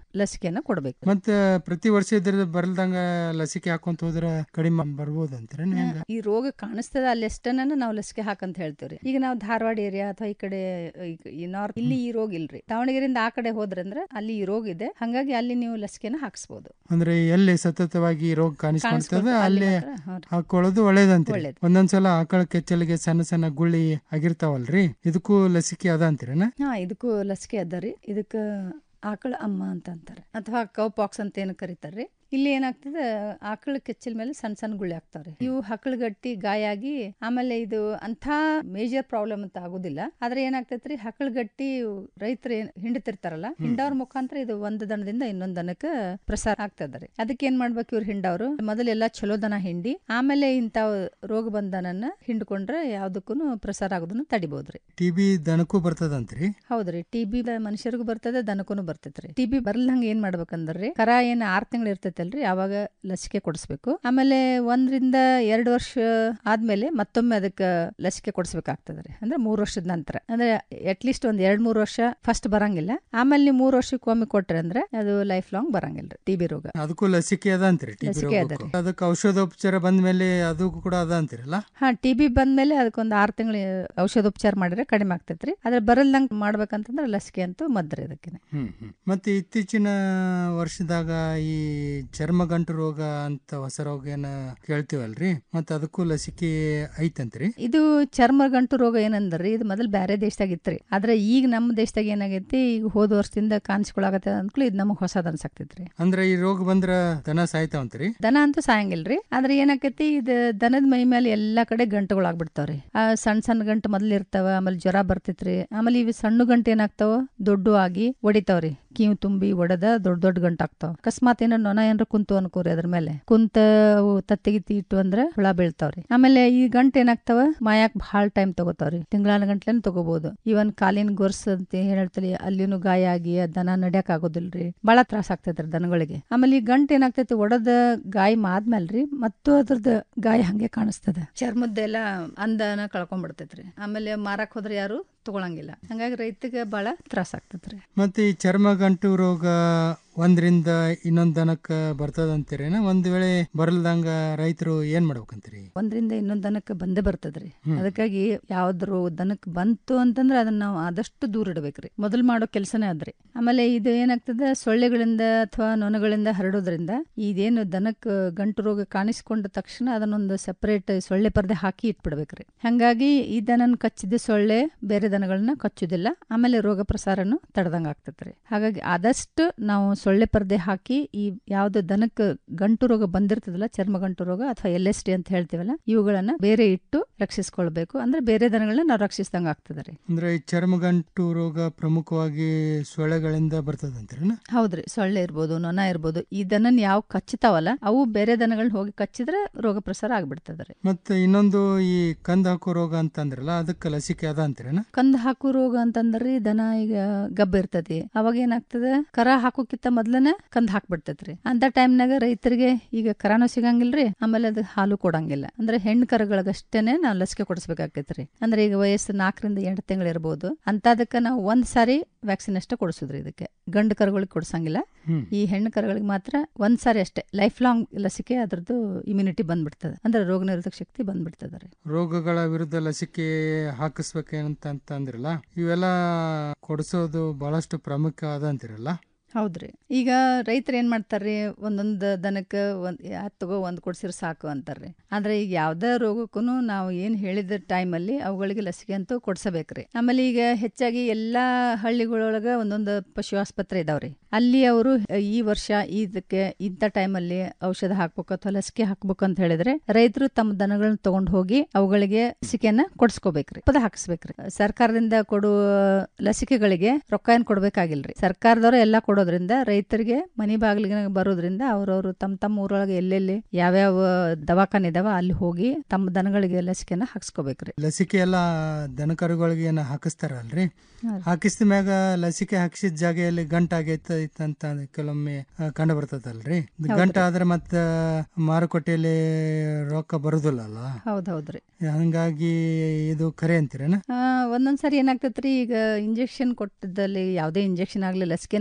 ಲಸಿಕೆಯನ್ನು ಕೊಡಬೇಕು ಮತ್ತ ಪ್ರತಿ ವರ್ಷ ಇದ್ರ ಬರ್ಲ್ದಂಗ ಲಸಿಕೆ ಹಾಕೊಂತ ಹೋದ್ರ ಕಡಿಮೆ ಬರ್ಬೋದಂತೀರ ಹೆಂಗ ಈ ರೋಗ ಕಾಣಿಸ್ತದ ಅಲ್ಲಿ ಎಷ್ಟನ್ನ ನಾವು ಲಸಿಕೆ ಹಾಕಂತ ಹೇಳ್ತೀವ್ರಿ ಈಗ ನಾವು ಧಾರವಾಡ ಏರಿಯಾ ಅಥವಾ ಈ ಕಡೆ ಈ- ಈ ನಾರ್ತ್ ಇಲ್ಲಿ ಈ ರೋಗ ಇಲ್ರಿ ದಾವಣಗೆರೆಯಿಂದ ಆ ಕಡೆ ಹೋದ್ರಂದ್ರೆ ಅಲ್ಲಿ ಈ ರೋಗ ಇದೆ ಹಂಗಾಗಿ ಅಲ್ಲಿ ನೀವು ಲಸಿಕೆನ ಹಾಕ್ಸ್ಬೋದು ಅಂದ್ರೆ ಎಲ್ಲಿ ಸತತವಾಗಿ ರೋಗ ಕಾಣಿಸ್ಕೊಳ್ತದ ಕಾಣಿಸ್ಕೊಳ್ತದೆ, ಅಲ್ಲಿ ಅಲ್ಲಿ ಮಾತ್ರ, ಹೌದು. ಹಾಕೊಳ್ಳೋದು ಒಳ್ಳೇದಂತೀರಿ ಒಳ್ಳೇದು. ಒಂದೊಂದ್ಸಲ ಆಕಳ ಕೆಚ್ಚಲಿಗೆ ಸಣ್ಣ ಸಣ್ಣ ಗುಳ್ಳಿ ಆಗಿರ್ತಾವಲ್ರಿ ಇದಕ್ಕೂ ಲಸಿಕೆ ಅದ ಅಂತೀರನ ಹಾ ಇದಕ್ಕೂ ಲಸಿಕೆ ಅದ ರೀ ಇದಕ್ಕ ಆಕಳ ಅಮ್ಮ ಅಂತ ಅಂತಾರೆ ಅಥವಾ ಕೌ ಪಾಕ್ಸ್ ಅಂತ ಏನು ಕರೀತಾರ್ರಿ ಇಲ್ಲಿ ಏನಾಗ್ತದೆ ಆಕಳ ಕೆಚ್ಚಲ್ ಮೇಲೆ ಸಣ್ಣ ಸಣ್ಣ ಗುಳ್ಳೆ ಆಗ್ತಾವ್ರಿ ಇವು ಹಕ್ಕಳಗಟ್ಟಿ ಗಾಯ ಆಗಿ ಆಮೇಲೆ ಇದು ಅಂಥ ಮೇಜರ್ ಪ್ರಾಬ್ಲಮ್ ಅಂತ ಆಗುದಿಲ್ಲ ಆದ್ರೆ ಏನಾಗ್ತೈತ್ರಿ ಹಕ್ಕಳಗಟ್ಟಿ ರೈತರು ಏನ್ ಹಿಂಡ್ತಿರ್ತಾರಲ್ಲ ಹಿಂಡವ್ರ ಮುಖಾಂತರ ಇದು ಒಂದು ದನದಿಂದ ಇನ್ನೊಂದ್ ದನಕ್ಕೆ ಪ್ರಸಾರ ಆಗ್ತದ ಅದಕ್ಕೆ ಏನ್ ಮಾಡ್ಬೇಕು ಇವ್ರು ಹಿಂಡವ್ರು ಮೊದಲೆಲ್ಲ ಚಲೋ ದನ ಹಿಂಡಿ ಆಮೇಲೆ ಇಂಥವ್ ರೋಗ ಬಂದ ದನನ್ನ ಹಿಂಡ್ಕೊಂಡ್ರೆ ಯಾವ್ದಕ್ಕೂ ಪ್ರಸಾರ ಆಗೋದನ್ನ ತಡಿಬಹುದ್ರಿ ಟಿ ಬಿ ದನಕ್ಕೂ ಬರ್ತದಂತ್ರಿ ಹೌದ್ರಿ ಟಿ ಬಿ ಮನುಷ್ಯರಿಗೂ ಬರ್ತದೆ ದನಕ್ಕೂ ಬರ್ತೈತ್ರಿ ಟಿ ಬಿ ಬರ್ಲಂಗ ಏನ್ ಮಾಡ್ಬೇಕಂದ್ರಿ ಕರ ಏನ್ ಆರ್ ತಿಂಗಳು ಇರ್ತೈತಲ್ರಿ ಅವಾಗ ಲಸಿಕೆ ಕೊಡಿಸ್ಬೇಕು ಆಮೇಲೆ ಒಂದ್ರಿಂದ ಎರಡು ವರ್ಷ ಆದ್ಮೇಲೆ ಮತ್ತೊಮ್ಮೆ ಅದಕ್ಕ ಲಸಿಕೆ ಕೊಡಿಸ್ಬೇಕಾಗ್ತದ್ರಿ ಅಂದ್ರೆ ಮೂರ್ ವರ್ಷದ ನಂತರ ಅಂದ್ರೆ ಅಟ್ ಲೀಸ್ಟ್ ಒಂದ್ ಎರಡ್ ಮೂರ್ ವರ್ಷ ಫಸ್ಟ್ ಬರಂಗಿಲ್ಲ ಆಮೇಲೆ ನೀವು ಮೂರ್ ವರ್ಷಕ್ಕೆ ಒಮ್ಮೆ ಕೊಟ್ರೆ ಅಂದ್ರೆ ಅದು ಲೈಫ್ ಲಾಂಗ್ ಬರಂಗಿಲ್ರಿ ಟಿ ಬಿ ರೋಗ ಅದಕ್ಕೂ ಲಸಿಕೆ ಅದ ಅಂತೀರಿ ಟಿ ಬಿ ಲಸಿಕೆ ಅದ ರೀ. ಅದಕ್ಕೆ ಔಷಧೋಪಚಾರ ಬಂದ್ಮೇಲೆ ಅದು ಕೂಡ ಅದ ಅಂತೀರಲ್ಲ ಹಾ ಟಿ ಬಿ ಬಂದ್ಮೇಲೆ ಅದಕ್ಕೊಂದು ಆರ್ ತಿಂಗಳು ಔಷಧೋಪಚಾರ ಮಾಡಿದ್ರೆ ಕಡಿಮೆ ಆಗ್ತೈತ್ರಿ ಆದ್ರೆ ಬರಲ್ದಂಗ್ ಮಾಡ್ಬೇಕಂತಂದ್ರೆ ಲಸಿಕೆ ಅಂತೂ ಮದ್ರಿ ಅದಕ್ಕೆ ಹ್ಮ್ ಹ್ಮ್. ಮತ್ತೆ ಇತ್ತೀಚಿನ ವರ್ಷದಾಗ ಈ ಚರ್ಮಗಂಟು ರೋಗ ಅಂತ ಹೊಸ ರೋಗ ಏನ ಕೇಳ್ತೀವಲ್ರಿ ಮತ್ತೆ ಅದಕ್ಕೂ ಲಸಿಕೆ ಐತಂತ್ರಿ ಇದು ಚರ್ಮ ಗಂಟು ರೋಗ ಏನಂದ್ರಿ ಇದು ಮೊದಲು ಬೇರೆ ದೇಶದಾಗ ಇತ್ರಿ ಆದ್ರೆ ಈಗ ನಮ್ಮ ದೇಶದಾಗ ಏನಾಗೈತಿ ಈಗ ಹೋದ ವರ್ಷದಿಂದ ಕಾಣಿಸ್ಕೊಳಕತ್ತ ಅಂದ್ಕೂಲ ಇದು ನಮಗ್ ಹೊಸದ್ ಅನ್ಸಾಕ್ತೈತ್ರಿ ಅಂದ್ರೆ ಈ ರೋಗ ಬಂದ್ರ ದನ ಸಾಯ್ತಾವಂತ್ರಿ ದನ ಅಂತೂ ಸಾಯಂಗಿಲ್ರಿ ಆದ್ರೆ ಏನಾಕೈತಿ ಇದು ದನದ ಮೈ ಮೇಲೆ ಎಲ್ಲಾ ಕಡೆ ಗಂಟುಗಳಾಗ್ಬಿಡ್ತಾವ್ರಿ ಆ ಸಣ್ಣ ಸಣ್ಣ ಗಂಟು ಮೊದಲು ಇರ್ತಾವ ಆಮೇಲೆ ಜ್ವರ ಬರ್ತೈತ್ರಿ ಆಮೇಲೆ ಇವು ಸಣ್ಣ ಗಂಟು ಏನಾಗ್ತಾವ ದೊಡ್ಡ ಆಗಿ ಹೊಡಿತಾವ್ರಿ ಕಿವು ತುಂಬಿ ಒಡೆದ ದೊಡ್ಡ ದೊಡ್ಡ ಗಂಟು ಆಗ್ತಾವ ಅಕಸ್ಮಾತ್ ಏನೋ ನೊಣ ಏನಾರ ಕುಂತು ಅನ್ಕೋರಿ ಅದ್ರ ಮೇಲೆ ಕುಂತ ಅವು ತತ್ತಿಗಿತ್ತಿ ಇಟ್ಟು ಅಂದ್ರೆ ಹುಳ ಬೀಳ್ತಾವ್ರಿ ಆಮೇಲೆ ಈ ಗಂಟು ಏನಾಗ್ತಾವ ಮಾಯಾಕ್ ಬಹಳ ಟೈಮ್ ತಗೋತಾವ್ರಿ ತಿಂಗಳಾನ ಗಂಟ್ಲೆನ್ ತಗೋಬಹುದು ಇವನ್ ಕಾಲಿನ ಗೊರ್ಸ್ ಅಂತ ಏನ್ ಹೇಳ್ತೀವಿ ಅಲ್ಲಿನೂ ಗಾಯ ಆಗಿ ಆ ದನ ನಡ್ಯಾಕ್ ಆಗೋದಿಲ್ರಿ ಬಹಳ ತ್ರಾಸ ಆಗ್ತೈತ್ರಿ ದನಗಳಿಗೆ ಆಮೇಲೆ ಈ ಗಂಟು ಏನಾಗ್ತೈತಿ ಒಡದ ಗಾಯ ಆದ್ಮೇಲ್ರಿ ಮತ್ತು ಅದ್ರದ್ದು ಗಾಯ ಹಂಗೆ ಕಾಣಿಸ್ತದ ಚರ್ಮದ್ದೆಲ್ಲ ಅಂದನ ಕಳ್ಕೊಂಡ್ಬಿಡ್ತೈತ್ರಿ ಆಮೇಲೆ ಮಾರಕ್ ಹೋದ್ರೆ ಯಾರು ತಗೊಳಂಗಿಲ್ಲ ಹಂಗಾಗಿ ರೈತಗೆ ಬಹಳ ತ್ರಾಸ ಆಗ್ತೈತ್ರಿ ಮತ್ತೆ ಈ ಚರ್ಮಗಂಟು ರೋಗ ಒಂದ್ರಿಂದ ಇನ್ನೊಂದ್ ದನಕ್ಕ ಬರ್ತದಂತೀರೇನ ಒಂದ್ ವೇಳೆ ಬರಲ್ದಂಗ ರೈತರು ಏನ್ ಮಾಡ್ಬೇಕಂತೀರಿ ಒಂದ್ರಿಂದ ಇನ್ನೊಂದ್ ದನಕ್ಕೆ ಬಂದೇ ಬರ್ತದ್ರಿ ಹ್ಮ್. ಅದಕ್ಕಾಗಿ ಯಾವ್ದ್ರು ದನಕ್ ಬಂತು ಅಂತಂದ್ರೆ ಅದನ್ನ ನಾವು ಆದಷ್ಟು ದೂರ ಇಡಬೇಕ್ರಿ ಮೊದಲು ಮಾಡೋ ಕೆಲಸನೇ ಅದ್ರಿ ಆಮೇಲೆ ಇದು ಏನಾಗ್ತದೆ ಸೊಳ್ಳೆಗಳಿಂದ ಅಥವಾ ನೊಣಗಳಿಂದ ಹರಡೋದ್ರಿಂದ ಇದೇನು ದನಕ್ ಗಂಟು ರೋಗ ಕಾಣಿಸ್ಕೊಂಡ ತಕ್ಷಣ ಅದನ್ನೊಂದು ಸೆಪರೇಟ್ ಸೊಳ್ಳೆ ಪರ್ದೆ ಹಾಕಿ ಇಟ್ಬಿಡ್ಬೇಕ್ರಿ ಹಂಗಾಗಿ ಈ ದನನ್ ಕಚ್ಚಿದ ಸೊಳ್ಳೆ ಬೇರೆ ದನಗಳನ್ನ ಕಚ್ಚುದಿಲ್ಲ ಆಮೇಲೆ ರೋಗ ಪ್ರಸಾರನು ತಡೆದಂಗ ಆಗ್ತೈತ್ರಿ ಹಾಗಾಗಿ ಆದಷ್ಟು ನಾವು ಸೊಳ್ಳೆ ಪರ್ದೆ ಹಾಕಿ ಈ ಯಾವ್ದು ದನಕ್ಕೆ ಗಂಟು ರೋಗ ಬಂದಿರ್ತದಲ್ಲ ಚರ್ಮ ಗಂಟು ರೋಗ ಅಥವಾ ಎಲ್ ಎಸ್ ಟಿ ಅಂತ ಹೇಳ್ತೀವಲ್ಲ ಇವುಗಳನ್ನ ಬೇರೆ ಇಟ್ಟು ರಕ್ಷಿಸ್ಕೊಳ್ಬೇಕು ಅಂದ್ರೆ ಬೇರೆ ದನಗಳನ್ನ ನಾವು ರಕ್ಷಿಸ್ದಂಗ ಆಗ್ತದ್ರಿ ಅಂದ್ರೆ ಈ ಚರ್ಮಗಂಟು ರೋಗ ಪ್ರಮುಖವಾಗಿ ಸೊಳ್ಳೆಗಳಿಂದ ಬರ್ತದಂತೀರೇನ ಹೌದ್ರಿ ಸೊಳ್ಳೆ ಇರ್ಬೋದು ನೊಣ ಇರ್ಬೋದು ಈ ದನನ್ ಯಾವ ಕಚ್ಚುತ್ತಾವಲ್ಲ ಅವು ಬೇರೆ ದನಗಳನ್ನ ಹೋಗಿ ಕಚ್ಚಿದ್ರೆ ರೋಗ ಪ್ರಸಾರ ಆಗ್ಬಿಡ್ತದ್ರಿ ಮತ್ತೆ ಇನ್ನೊಂದು ಈ ಕಂದ್ ಹಾಕೋ ರೋಗ ಅಂತಂದ್ರಲ್ಲ ಅದಕ್ಕೆ ಲಸಿಕೆ ಅದ ಅಂತೀರೇನ ಕಂದ್ ಹಾಕು ರೋಗ ಅಂತಂದ್ರಿ ದನ ಈಗ ಗಬ್ಬ ಇರ್ತತಿ ಅವಾಗ ಏನಾಗ್ತದೆ ಕರ ಹಾಕೋಕ್ಕಿಂತ ಮೊದ್ಲನ ಕಂದ್ ಹಾಕ್ಬಿಡ್ತೈತ್ರಿ ಅಂತ ಟೈಮ್ನಾಗ ರೈತರಿಗೆ ಈಗ ಕರಾನು ಸಿಗಂಗಿಲ್ರಿ ಆಮೇಲೆ ಅದು ಹಾಲು ಕೊಡಂಗಿಲ್ಲ ಅಂದ್ರೆ ಹೆಣ್ಣು ಕರುಗಳಿಗಷ್ಟೇನೆ ನಾವು ಲಸಿಕೆ ಕೊಡಿಸ್ಬೇಕಾಗ್ತೈತ್ರಿ ಅಂದ್ರೆ ಈಗ ವಯಸ್ಸು ನಾಲ್ಕರಿಂದ ಎಂಟು ತಿಂಗಳು ಇರ್ಬೋದು ಅಂತದಕ್ಕ ನಾವು ಒಂದ್ ಸಾರಿ ವ್ಯಾಕ್ಸಿನ್ ಅಷ್ಟೇ ಕೊಡಿಸೋದ್ರಿ ಇದಕ್ಕೆ ಗಂಡು ಕರುಗಳಿಗೆ ಕೊಡ್ಸಂಗಿಲ್ಲ ಹ್ಮ್. ಈ ಹೆಣ್ಣು ಕರುಗಳಿಗೆ ಮಾತ್ರ ಒಂದ್ ಸಾರಿ ಅಷ್ಟೇ ಲೈಫ್ ಲಾಂಗ್ ಲಸಿಕೆ ಅದ್ರದ್ದು ಇಮ್ಯುನಿಟಿ ಬಂದ್ಬಿಡ್ತದೆ ಅಂದ್ರೆ ರೋಗ ನಿರೋಧಕ ಶಕ್ತಿ ಬಂದ್ಬಿಡ್ತದೆ ರೀ ರೋಗಗಳ ವಿರುದ್ಧ ಲಸಿಕೆ ಹಾಕಿಸ್ಬೇಕೇನಂತ ಅಂತ ಅಂದ್ರಲ್ಲ ಇವೆಲ್ಲ ಕೊಡಿಸೋದು ಬಹಳಷ್ಟು ಪ್ರಾಮುಖ್ಯ ಅದ ಅಂತೀರಲ್ಲ ಹೌದ್ರಿ ಈಗ ರೈತರು ಏನ್ ಮಾಡ್ತಾರ್ರಿ ಒಂದೊಂದ್ ದನಕ್ಕ ಒಂದ್ ಯಾತ್ ತಗೋ ಒಂದ್ ಕೊಡ್ಸಿರ್ ಸಾಕು ಅಂತಾರ್ರಿ ಆದ್ರೆ ಈಗ ಯಾವ್ದೇ ರೋಗಕ್ಕೂ ನಾವು ಏನ್ ಹೇಳಿದ ಟೈಮಲ್ಲಿ ಅವುಗಳಿಗೆ ಲಸಿಕೆ ಅಂತೂ ಕೊಡ್ಸಬೇಕ್ರಿ ಆಮೇಲೆ ಈಗ ಹೆಚ್ಚಾಗಿ ಎಲ್ಲಾ ಹಳ್ಳಿಗಳೊಳಗ ಒಂದೊಂದು ಪಶು ಆಸ್ಪತ್ರೆ ಇದಾವ್ರಿ ಅಲ್ಲಿ ಅವರು ಈ ವರ್ಷ ಇದಕ್ಕೆ ಇಂಥ ಟೈಮಲ್ಲಿ ಔಷಧ ಹಾಕ್ಬೇಕು ಅಥವಾ ಲಸಿಕೆ ಹಾಕ್ಬೇಕು ಅಂತ ಹೇಳಿದ್ರೆ ರೈತರು ತಮ್ಮ ದನಗಳನ್ನ ತಗೊಂಡ್ ಹೋಗಿ ಅವುಗಳಿಗೆ ಲಸಿಕೆಯನ್ನ ಕೊಡ್ಸ್ಕೋಬೇಕ್ರಿ ಪದ ಹಾಕಿಸ್ಬೇಕ್ರಿ ಸರ್ಕಾರದಿಂದ ಕೊಡುವ ಲಸಿಕೆಗಳಿಗೆ ರೊಕ್ಕ ಏನ್ ಕೊಡ್ಬೇಕಾಗಿಲ್ರಿ ಸರ್ಕಾರದವರು ಎಲ್ಲಾ ಕೊಡೋದ್ರಿಂದ ರೈತರಿಗೆ ಮನಿ ಬಾಗಿಲಿಗೆ ಬರೋದ್ರಿಂದ ಅವ್ರವ್ರು ತಮ್ಮ ತಮ್ಮ ಊರೊಳಗೆ ಎಲ್ಲೆಲ್ಲಿ ಯಾವ್ಯಾವ ದವಾಖಾನೆ ಇದಾವ ಅಲ್ಲಿ ಹೋಗಿ ತಮ್ಮ ದನಗಳಿಗೆ ಲಸಿಕೆನ ಹಾಕ್ಸ್ಕೋಬೇಕ್ರಿ ಲಸಿಕೆ ಎಲ್ಲ ದನಕರುಗಳಿಗೆ ಏನ ಹಾಕಿಸ್ತಾರಲ್ರಿ ಹಾ. ಹಾಕಿಸಿದ ಮ್ಯಾಗ ಲಸಿಕೆ ಹಾಕಿಸಿದ ಜಾಗೆಯಲ್ಲಿ ಗಂಟ ಆಗೈತೆ ಅಂತ ಕೆಲವೊಮ್ಮೆ ಆ, ಕಂಡು ಬರ್ತದಲ್ರಿ ಹೌದ್ರಿ. ಗಂಟ ಆದ್ರೆ ಮತ್ತ ಮಾರುಕಟ್ಟೆಯಲ್ಲಿ ರೊಕ್ಕ ಬರುದಿಲ್ಲಲ್ಲ ಹೌದೌದ್ರಿ ಹಂಗಾಗಿ ಇದು ಖರೆ ಅಂತೀರೇನ ಆ, ಒಂದೊಂದ್ಸರಿ ಏನಾಗ್ತೈತ್ರಿ ಈಗ ಇಂಜೆಕ್ಷನ್ ಕೊಟ್ಟದಲ್ಲಿ ಯಾವುದೇ ಇಂಜೆಕ್ಷನ್ ಆಗ್ಲಿ ಲಸಿಕೆನ ಕೊಡೋ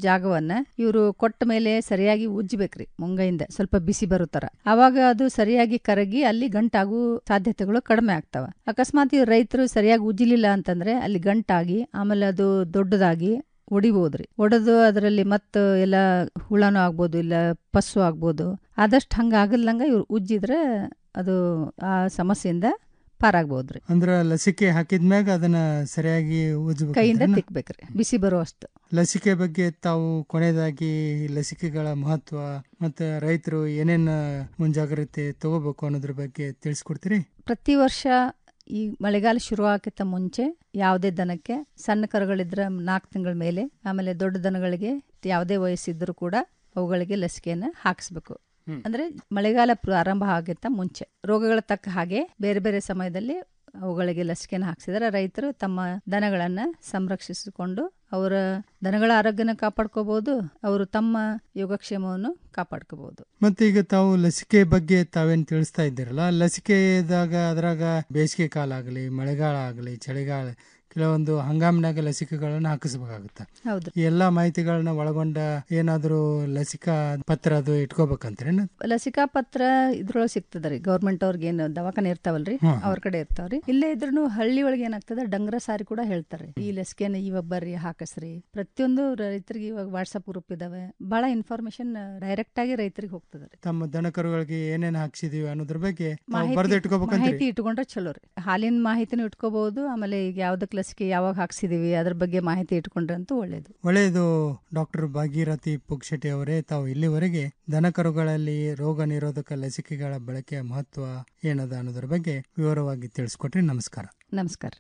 ಜಾಗವನ್ನ ಇವರು ಕೊಟ್ಟ ಮೇಲೆ ಸರಿಯಾಗಿ ಉಜ್ಜಬೇಕ್ರಿ ಮುಂಗೈಯಿಂದ ಸ್ವಲ್ಪ ಬಿಸಿ ಬರುತ್ತರ ಅವಾಗ ಅದು ಸರಿಯಾಗಿ ಕರಗಿ ಅಲ್ಲಿ ಗಂಟಾಗು ಸಾಧ್ಯತೆಗಳು ಕಡಿಮೆ ಆಗ್ತಾವ ಅಕಸ್ಮಾತ್ ಈ ರೈತರು ಸರಿಯಾಗಿ ಉಜ್ಜಲಿಲ್ಲ ಅಂತಂದ್ರೆ ಅಲ್ಲಿ ಗಂಟಾಗಿ ಆಮೇಲೆ ಅದು ದೊಡ್ಡದಾಗಿ ಒಡಿಬೋದ್ರಿ ಒಡೆದು ಅದರಲ್ಲಿ ಮತ್ತ ಎಲ್ಲ ಹುಳನೂ ಆಗ್ಬೋದು ಇಲ್ಲ ಪಸ್ಸು ಆಗ್ಬೋದು ಆದಷ್ಟು ಹಂಗ ಆಗಲ್ಲಂಗ ಇವ್ರು ಉಜ್ಜಿದ್ರೆ ಅದು ಆ ಸಮಸ್ಯೆಯಿಂದ ಪಾರಾಗ್ಬೋದ್ರಿ ಅಂದ್ರ ಲಸಿಕೆ ಹಾಕಿದ್ಮ್ಯಾಗ ಅದನ್ನ ಸರಿಯಾಗಿ ಕೈಯಿಂದ ಉಜ್ಬೇಕು ತಿಕ್ಬೇಕ್ರಿ ಬಿಸಿ ಬರುವಷ್ಟು ಲಸಿಕೆ ಬಗ್ಗೆ ತಾವು ಕೊನೆಯದಾಗಿ ಲಸಿಕೆಗಳ ಮಹತ್ವ ಮತ್ತೆ ರೈತರು ಏನೇನ್ ಮುಂಜಾಗ್ರತೆ ತಗೋಬೇಕು ಅನ್ನೋದ್ರ ಬಗ್ಗೆ ತಿಳಿಸ್ಕೊಡ್ತೀರಿ ಪ್ರತಿ ವರ್ಷ ಈ ಮಳೆಗಾಲ ಶುರು ಆಗಕ್ಕಿಂತ ಮುಂಚೆ ಯಾವುದೇ ದನಕ್ಕೆ ಸಣ್ಣ ಕರುಗಳಿದ್ರೆ ನಾಲ್ಕು ತಿಂಗಳ ಮೇಲೆ ಆಮೇಲೆ ದೊಡ್ಡ ದನಗಳಿಗೆ ಯಾವುದೇ ವಯಸ್ಸಿದ್ರೂ ಕೂಡ ಅವುಗಳಿಗೆ ಲಸಿಕೆಯನ್ನ ಹಾಕಿಸ್ಬೇಕು ಅಂದ್ರೆ ಮಳೆಗಾಲ ಪ್ರಾರಂಭ ಆಗಿಂತ ಮುಂಚೆ ರೋಗಗಳ ತಕ್ಕ ಹಾಗೆ ಬೇರೆ ಬೇರೆ ಸಮಯದಲ್ಲಿ ಅವುಗಳಿಗೆ ಲಸಿಕೆಯನ್ನು ಹಾಕ್ಸಿದ್ರೆ ರೈತರು ತಮ್ಮ ದನಗಳನ್ನ ಸಂರಕ್ಷಿಸಿಕೊಂಡು ಅವರ ದನಗಳ ಆರೋಗ್ಯನ ಕಾಪಾಡ್ಕೋಬಹುದು ಅವರು ತಮ್ಮ ಯೋಗಕ್ಷೇಮವನ್ನು ಕಾಪಾಡ್ಕೋಬಹುದು ಮತ್ತೆ ಈಗ ತಾವು ಲಸಿಕೆ ಬಗ್ಗೆ ತಾವೇನ್ ತಿಳಿಸ್ತಾ ಇದ್ದೀರಲ್ಲ ಲಸಿಕೆದಾಗ ಅದ್ರಾಗ ಬೇಸಿಗೆ ಕಾಲ ಆಗಲಿ ಮಳೆಗಾಲ ಆಗಲಿ ಚಳಿಗಾಲ ಕೆಲವೊಂದು ಹಂಗಾಮಿನಾಗ ಲಸಿಕೆಗಳನ್ನ ಹಾಕಿಸ್ಬೇಕಾಗುತ್ತೆ ಹೌದು ಈ ಎಲ್ಲಾ ಮಾಹಿತಿಗಳನ್ನ ಒಳಗೊಂಡ ಏನಾದ್ರೂ ಲಸಿಕಾ ಪತ್ರ ಅದು ಇಟ್ಕೋಬೇಕಂತ್ರೇನು ಲಸಿಕಾ ಪತ್ರ ಇದ್ರೊಳಗೆ ಸಿಗ್ತದ್ರಿ ಗೌರ್ಮೆಂಟ್ ಅವ್ರಿಗೆ ಏನು ದವಾಖಾನೆ ಇರ್ತಾವಲ್ರಿ ಹಾ. ಅವ್ರ ಕಡೆ ಇರ್ತಾವ್ರಿ ಇಲ್ಲೇ ಇದ್ರೂ ಹಳ್ಳಿ ಒಳಗೆ ಏನಾಗ್ತದ ಡಂಗ್ರ ಸಾರಿ ಕೂಡ ಹೇಳ್ತಾರೆ ಈ ಲಸಿಕೆನ ಇವಾಗ ಬರ್ರಿ ಹಾಕಸ್ರಿ ಪ್ರತಿಯೊಂದು ರೈತರಿಗೆ ಇವಾಗ ವಾಟ್ಸಪ್ ಗ್ರೂಪ್ ಇದಾವೆ ಬಹಳ ಇನ್ಫಾರ್ಮೇಶನ್ ಡೈರೆಕ್ಟ್ ಆಗಿ ರೈತರಿಗೆ ಹೋಗ್ತದ್ರಿ ತಮ್ಮ ದನಕರುಗಳಿಗೆ ಏನೇನ್ ಹಾಕ್ಸಿದೀವಿ ಅನ್ನೋದ್ರ ಬಗ್ಗೆ ತಾವು ಮಾಹಿತಿ- ಬರ್ದು ಮಾಹಿತಿ ಇಟ್ಕೋಬೇಕಂತ್ರಿ ಇಟ್ಕೊಂಡ್ರೆ ಚಲೋ ರೀ ಹಾಲಿನ ಮಾಹಿತಿನೂ ಇಟ್ಕೋಬಹುದು ಆಮೇಲೆ ಈಗ ಯಾವ್ದಕ್ ಲಸಿಕೆ ಯಾವಾಗ ಹಾಕ್ಸಿದೀವಿ ಅದ್ರ ಬಗ್ಗೆ ಮಾಹಿತಿ ಇಟ್ಕೊಂಡ್ರೆ ಅಂತೂ ಒಳ್ಳೇದು ಒಳ್ಳೆಯದು ಡಾಕ್ಟರ್ ಭಾಗೀರಥಿ ಪುಗ್ಶೆಟ್ಟಿ ಅವರೇ ತಾವು ಇಲ್ಲಿವರೆಗೆ ದನಕರುಗಳಲ್ಲಿ ರೋಗ ನಿರೋಧಕ ಲಸಿಕೆಗಳ ಬಳಕೆಯ ಮಹತ್ವ ಏನದ ಅನ್ನೋದ್ರ ಬಗ್ಗೆ ವಿವರವಾಗಿ ತಿಳಿಸ್ಕೊಟ್ರಿ ನಮಸ್ಕಾರ ನಮಸ್ಕಾರ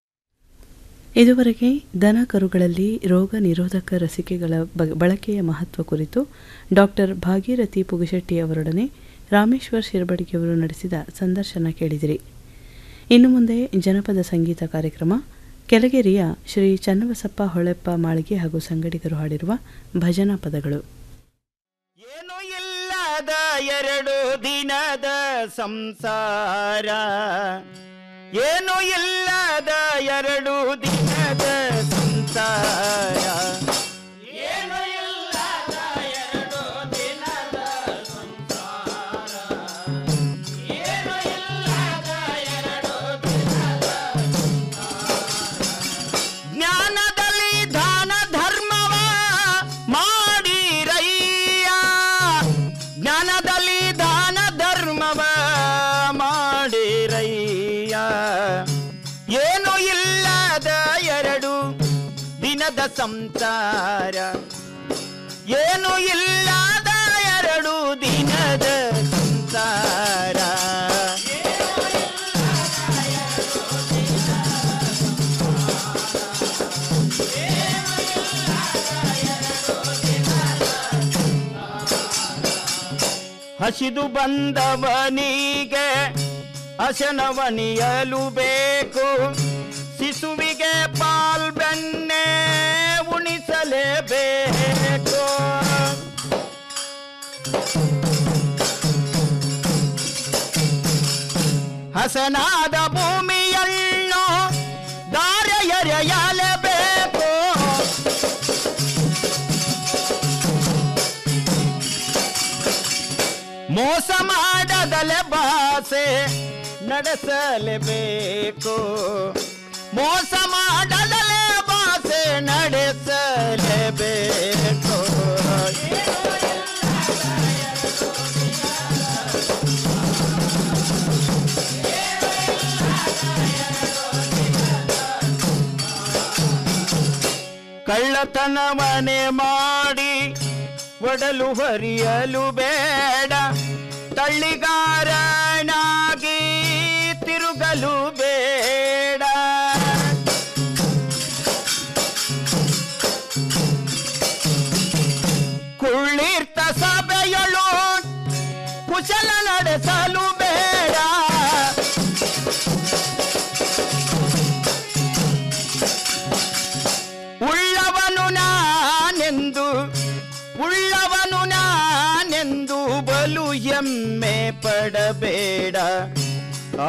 ಇದುವರೆಗೆ ದನ ಕರುಗಳಲ್ಲಿ ರೋಗ ನಿರೋಧಕ ಲಸಿಕೆಗಳ ಬ- ಬಳಕೆಯ ಮಹತ್ವ ಕುರಿತು ಡಾಕ್ಟರ್ ಭಾಗೀರಥಿ ಪುಗಶೆಟ್ಟಿ ಅವರೊಡನೆ ರಾಮೇಶ್ವರ್ ಶಿರ್ಬಡಿಗೆಯವರು ನಡೆಸಿದ ಸಂದರ್ಶನ ಕೇಳಿದಿರಿ ಇನ್ನು ಮುಂದೆ ಜನಪದ ಸಂಗೀತ ಕಾರ್ಯಕ್ರಮ ಕೆಳಗೇರಿಯ ಶ್ರೀ ಚನ್ನಬಸಪ್ಪ ಹೊಳೆಪ್ಪ ಮಾಳಿಗೆ ಹಾಗೂ ಸಂಗಡಿಗರು ಹಾಡಿರುವ ಭಜನಾ ಪದಗಳು ಇಲ್ಲದ ಎರಡು ದಿನದ ಸಂಸಾರ ಏನು ಇಲ್ಲದ ಎರಡು ದಿನದ ಸಂಸಾರ ಏನು ಇಲ್ಲದ ಎರಡು ದಿನದ ಸಂಸಾರ ಏನು ಇಲ್ಲದ ಎರಡು ದಿನದ ಜ್ಞಾನದಲ್ಲಿ ದಾನ ಧರ್ಮವ ಮಾಡಿರಯ್ಯ ಜ್ಞಾನದಲ್ಲಿ ದಾನ ಧರ್ಮವ ಮಾಡಿರಯ್ಯ ಏನು ಇಲ್ಲದ ಎರಡು ದಿನದ ಸಂಸಾರ ಏನು ಇಲ್ಲದ ಎರಡು ದಿನದ ಸಂಸಾರ ಹಸಿದು ಬಂದವನಿಗೆ ಹಸನವನಿಯಲು ಬೇಕು ಶಿಶುವಿಗೆ ಪಾಲ್ ಬೆಣ್ಣೆ ಉಣಿಸಲೇಬೇಕು ಹಸನಾದ ಭೂಮಿಯನ್ನು ದಾರೆಯರೆಯಲೇಬೇಕು ಮೋಸ ಮಾಡದಲೆ ಭಾಷೆ ನಡೆಸಲೇಬೇಕು ಮೋಸ ಮಾಡದಲೆ ಭಾಷೆ ನಡೆಸಲೇಬೇಕು ಕಳ್ಳತನವನೆ ಮಾಡಿ ಒಡಲು ಹರಿಯಲು ಬೇಡ ತಳ್ಳಿಗಾರನಾಗಿ ತಿರುಗಲು ಬೇಡ ಕುಳ್ಳಿರ್ತ ಸಭೆಯಳು ಕುಶಲ ನಡೆಸಲು ಬೇಡ ಉಳ್ಳವನು ನಾನೆಂದು ಉಳ್ಳವನು ನಾನೆಂದು ಬಲು ಎಮ್ಮೆ ಪಡಬೇಡ ಆ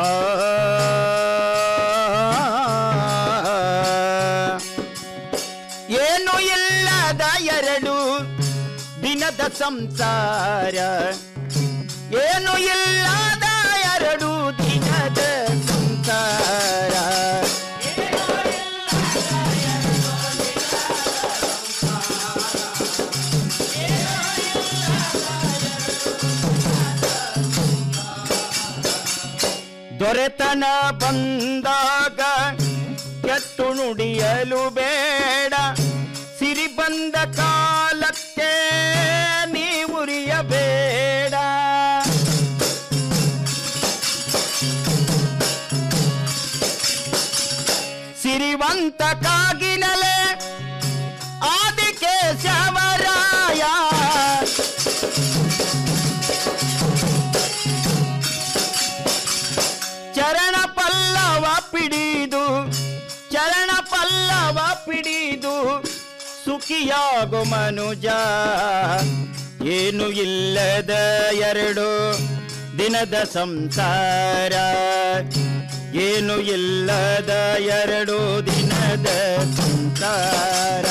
ಏನು ಇಲ್ಲದ ಎರಡು ಸಂಸಾರ ಏನು ಇಲ್ಲದ ಎರಡು ದಿನದ ಸಂಸಾರ ದೊರೆತನ ಬಂದಾಗ ಕೆಟ್ಟು ನುಡಿಯಲು ಬೇಡ ಸಿರಿ ಬಂದ ಕಾಲಕ್ಕೆ ನೀವುರಿಯಬೇಡ ಸಿರಿವಂತ ಕಾಗಿನಲೆ ಆದಿಕೇಶವರಾಯ ಚರಣ ಪಲ್ಲವ ಪಿಡಿದು ಚರಣ ಪಲ್ಲವ ಪಿಡಿದು ಸುಖಿಯಾಗು ಮನುಜ ಏನು ಇಲ್ಲದ ಎರಡು ದಿನದ ಸಂಸಾರ ಏನು ಇಲ್ಲದ ಎರಡು ದಿನದ ಸಂಸಾರ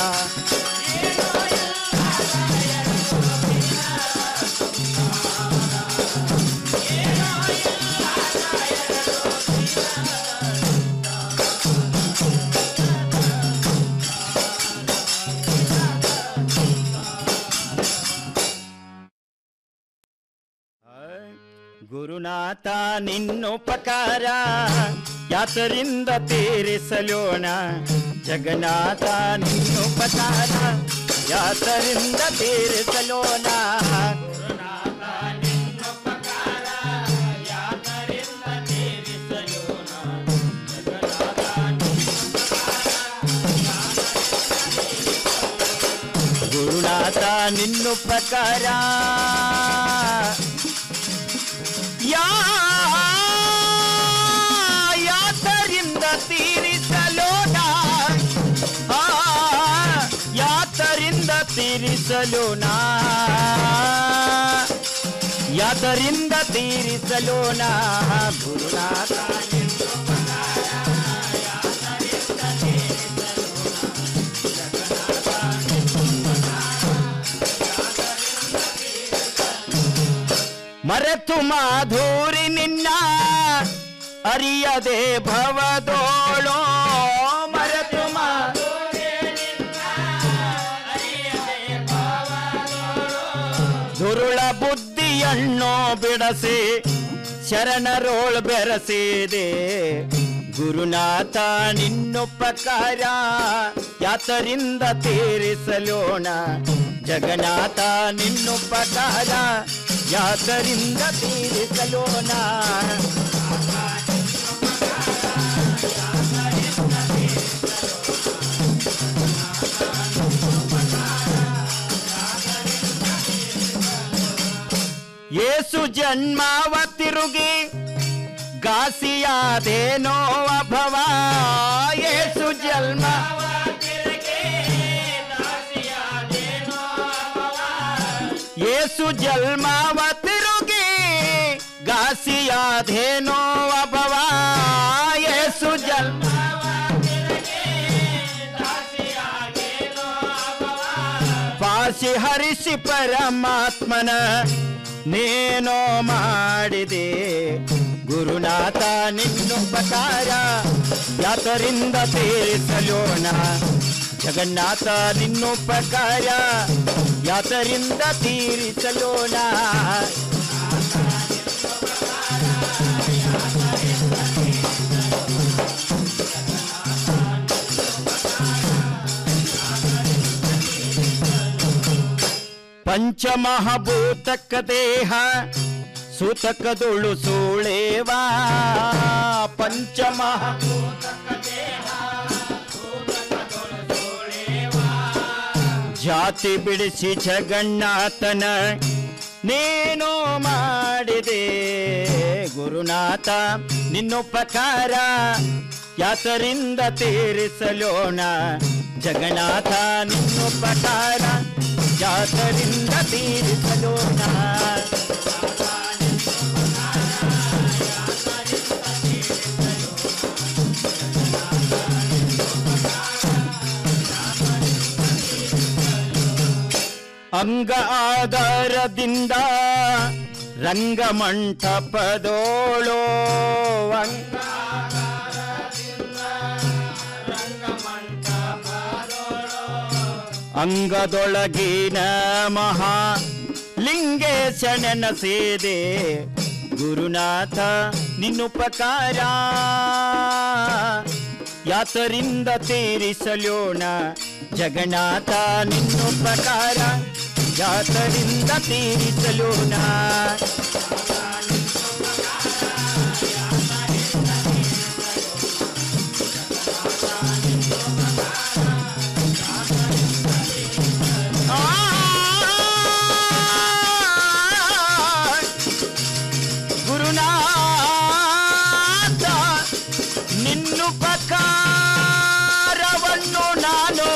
ಗುರುನಾಥ ನಿನ್ನುಪಕಾರ ಯಾತರಿಂದ ತೀರಿಸಲೋಣ ಜಗನ್ನಾಥ ನಿನ್ನುಪಕಾರ ಯಾತರಿಂದ ತೀರಿಸಲೋಣ ಗುರುನಾಥ ನಿನ್ನುಪಕಾರ ಯಾ ಯಾತರಿಂದ ತೀರಿಸಲೋಣ ಆ, ಯಾತರಿಂದ ತೀರಿಸಲೋಣ ಯಾತರಿಂದ ತೀರಿಸಲೋಣ ಗುರುನಾಥ ಮರೆತು ಮಾಧುರಿ ನಿನ್ನ ಅರಿಯದೆ ಭವದೋಳೋ ಮರೆತು ಮಾಧುರಿ ದುರುಳ ಬುದ್ಧಿಯನ್ನು ಬಿಡಸಿ ಶರಣರೋಳ್ ಬೆರಸಿದೆ ಗುರುನಾಥ ನಿನ್ನುಪಕಾರ ಯಾತರಿಂದ ತೀರಿಸಲೋಣ ಜಗನ್ನಾಥ ನಿನ್ನುಪಕಾರ ಯಾತರಿಂದ ತೀರಿಸಲೋಣ ಏಸು ಜನ್ಮಾವ ತಿರುಗಿ ಗಾಸಿಯಾದೇನೋ ಅಭವ ಏಸು ಜನ್ಮ ಏಸು ಜನ್ಮಾವ ತಿರುಗಿ ಗಾಸಿಯಾದೇನೋ ಅಭವ ಏಸು ಜನ್ಮ ಪಾಸಿ ಹರಿಸಿ ಪರಮಾತ್ಮನ ನೇನೋ ಮಾಡಿದೆ ಗುರುನಾಥ ನಿನ್ನುಪಕಾರ ಯಾತರಿಂದ ತೀರಿಸಲೋಣ ಜಗನ್ನಾಥ ನಿನ್ನುಪಕಾರ ಯಾತರಿಂದ ತೀರಿಸಲೋಣ ಪಂಚಮಹಾಭೂತಕ ದೇಹ ಸೂತಕದುಳು ಸೂಳೇವಾ ಪಂಚಮಹ ಜಾತಿ ಬಿಡಿಸಿ ಜಗನ್ನಾಥನ ನೀನು ಮಾಡಿದೆ ಗುರುನಾಥ ನಿನ್ನುಪಕಾರ ಯಾತರಿಂದ ತೀರಿಸಲೋಣ ಜಗನ್ನಾಥ ನಿನ್ನುಪಕಾರ ಯಾತರಿಂದ ತೀರಿಸಲೋಣ ಅಂಗ ಆಧಾರದಿಂದ ರಂಗಮಂಟಪದೋಳೋ ಅಂಗ ಅಂಗದೊಳಗಿನ ಮಹಾ ಲಿಂಗೇಶನ ಸೇದೆ ಗುರುನಾಥ ನಿನ್ನುಪಕಾರ ಯಾತರಿಂದ ತೀರಿಸಲೋಣ ಜಗನ್ನಾಥ ನಿನ್ನುಪಕಾರ ಯಾತರಿಂದ ತೀರಿಸಲೋಣ ಗುರುನಾಥ ನಿನ್ನುಪಕಾರವನ್ನು ನಾನು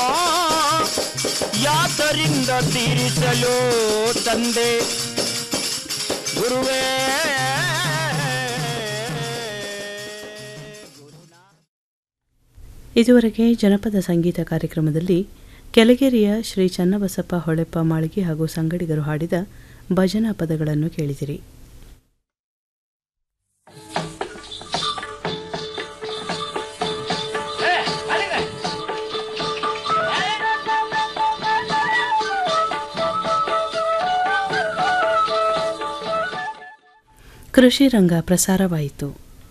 ಯಾತರಿಂದ ತೀರಿಸಲು ತಂದೆ ಗುರುವೇ ಇದುವರೆಗೆ ಜನಪದ ಸಂಗೀತ ಕಾರ್ಯಕ್ರಮದಲ್ಲಿ ಕೆಳಗೆರೆಯ ಶ್ರೀ ಚನ್ನಬಸಪ್ಪ ಹೊಳೆಪ್ಪ ಮಾಳಿಗೆ ಹಾಗೂ ಸಂಗಡಿಗರು ಹಾಡಿದ ಭಜನಾ ಪದಗಳನ್ನು ಕೇಳಿದಿರಿ ಕೃಷಿ ರಂಗ ಪ್ರಸಾರವಾಯಿತು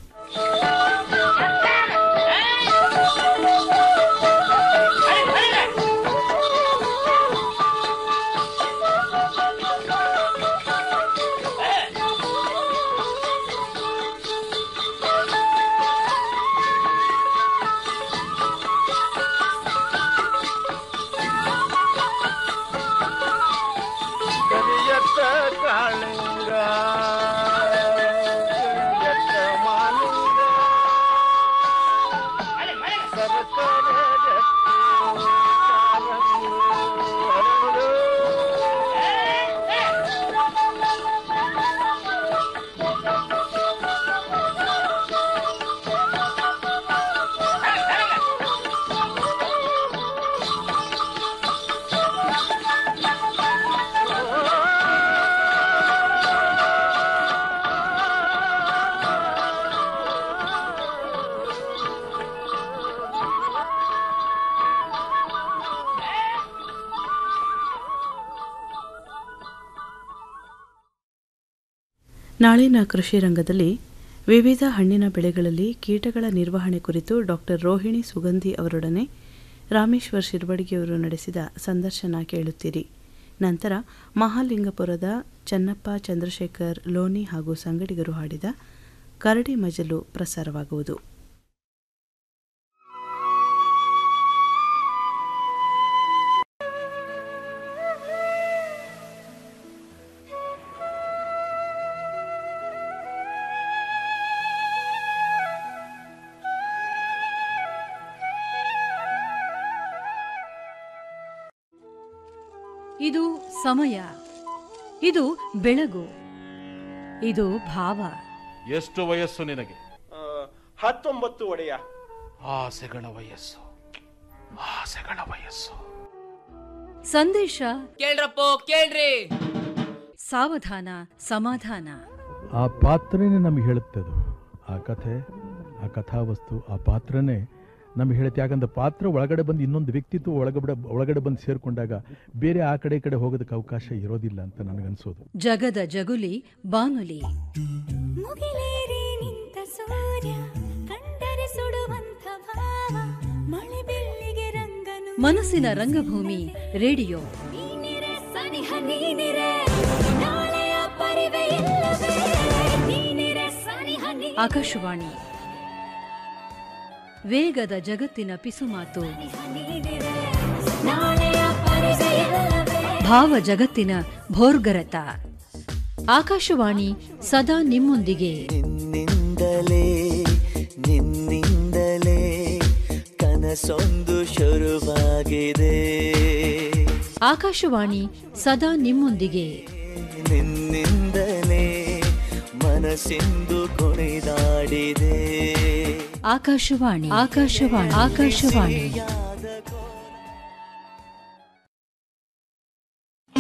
ಕರಿಯತ್ತ ಕಾಳಿಂಗ ಕರಿಯತ್ತ ಮಾಲಿಂಗ ಸರಸರ ಜತ್ತಿ ಕಾರಂಗಿ ಹರಳು. ನಾಳಿನ ಕೃಷಿ ರಂಗದಲ್ಲಿ ವಿವಿಧ ಹಣ್ಣಿನ ಬೆಳೆಗಳಲ್ಲಿ ಕೀಟಗಳ ನಿರ್ವಹಣೆ ಕುರಿತು ಡಾಕ್ಟರ್ ರೋಹಿಣಿ ಸುಗಂಧಿ ಅವರೊಡನೆ ರಾಮೇಶ್ವರ್ ಶಿರ್ಬಡಿಗೆಯವರು ನಡೆಸಿದ ಸಂದರ್ಶನ ಕೇಳುತ್ತೀರಿ ನಂತರ ಮಹಾಲಿಂಗಪುರದ ಚನ್ನಪ್ಪ ಚಂದ್ರಶೇಖರ್ ಲೋನಿ ಹಾಗೂ ಸಂಗಡಿಗರು ಹಾಡಿದ ಕರಡಿ ಮಜಲು ಪ್ರಸಾರವಾಗುವುದು ಇದು ಸಮಯ ಇದು ಬೆಳಗು ಇದು ಭಾವ ಎಷ್ಟು ವಯಸ್ಸು ನಿನಗೆ ಹತ್ತೊಂಬತ್ತು ಒಡೆಯ ಆಸೆಗಳ ವಯಸ್ಸು ಆಸೆಗಳ ವಯಸ್ಸು ಸಂದೇಶ ಕೇಳ್ರಪ್ಪೋ ಕೇಳ್ರಿ ಸಾವಧಾನ ಸಮಾಧಾನ ಆ ಪಾತ್ರನೇ ನಮಗೆ ಹೇಳುತ್ತೆ ಅದು ಆ ಕಥೆ ಆ ಕಥಾವಸ್ತು ಆ ಪಾತ್ರನೇ ನಮಗೆ ಹೇಳುತ್ತೆ ಯಾಕಂದ್ರೆ ಪಾತ್ರ ಒಳಗಡೆ ಬಂದು ಇನ್ನೊಂದು ವ್ಯಕ್ತಿತ್ವ ಒಳಗಡೆ ಒಳಗಡೆ ಬಂದು ಸೇರಿಕೊಂಡಾಗ ಬೇರೆ ಆ ಕಡೆ ಈ ಕಡೆ ಹೋಗೋದಕ್ಕೆ ಅವಕಾಶ ಇರೋದಿಲ್ಲ ಅಂತ ನನಗನ್ಸೋದು ಜಗದ ಜಗುಲಿ ಬಾನುಲಿ ಮುಗಿಲೇರಿ ನಿಂತ ಸೂರ್ಯ ಕಂಡರೆ ಸುಡುವಂತ ಭಾವ ಮಳೆ ಬೆಳ್ಳಿಗೆ ರಂಗನು ಮನಸ್ಸಿನ ರಂಗಭೂಮಿ ರೇಡಿಯೋ ನೀನಿರೆ ಸನಿಹ ನೀನಿರೆ ನಾಳೆಯ ಪರಿವೆ ಇಲ್ಲವೇ ನೀನಿರೆ ಸನಿಹ ನೀ ಆಕಾಶವಾಣಿ ವೇಗದ ಜಗತ್ತಿನ ಪಿಸುಮಾತು ನಾಳೆಯ ಪರಿವೆ ಇಲ್ಲವೇ ಭಾವ ಜಗತ್ತಿನ ಭೋರ್ಗರತ ಆಕಾಶವಾಣಿ ಸದಾ ನಿಮ್ಮೊಂದಿಗೆ ನಿನ್ನಿಂದಲೇ ನಿನ್ನಿಂದಲೇ ಕನಸೊಂದು ಶುರುವಾಗಿದೆ ಆಕಾಶವಾಣಿ ಸದಾ ನಿಮ್ಮೊಂದಿಗೆ ನಿನ್ನಿಂದಲೇ ಮನಸ್ಸಿಂದು ಕುಣಿದಾಡಿದೆ ಆಕಾಶವಾಣಿ ಆಕಾಶವಾಣಿ ಆಕಾಶವಾಣಿ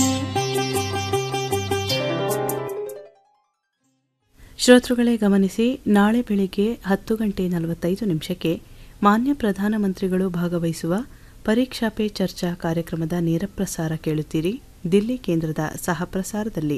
ಶ್ರೋತೃಗಳೇ ಗಮನಿಸಿ ನಾಳೆ ಬೆಳಿಗ್ಗೆ ಹತ್ತು ಗಂಟೆ ನಲವತ್ತೈದು ನಿಮಿಷಕ್ಕೆ ಮಾನ್ಯ ಪ್ರಧಾನಮಂತ್ರಿಗಳು ಭಾಗವಹಿಸುವ ಪರೀಕ್ಷಾ ಪೇ ಚರ್ಚಾ ಕಾರ್ಯಕ್ರಮದ ನೇರಪ್ರಸಾರ ಕೇಳುತ್ತೀರಿ ದಿಲ್ಲಿ ಕೇಂದ್ರದ ಸಹಪ್ರಸಾರದಲ್ಲಿ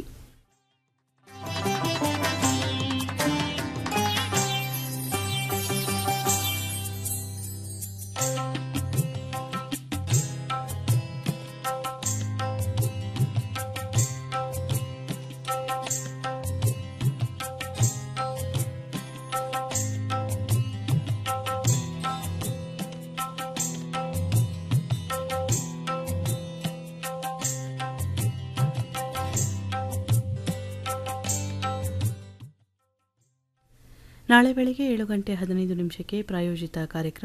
ನಾಳೆ ಬೆಳಿಗ್ಗೆ ಏಳು ಗಂಟೆ ಹದಿನೈದು ನಿಮಿಷಕ್ಕೆ ಪ್ರಾಯೋಜಿತ ಕಾರ್ಯಕ್ರಮ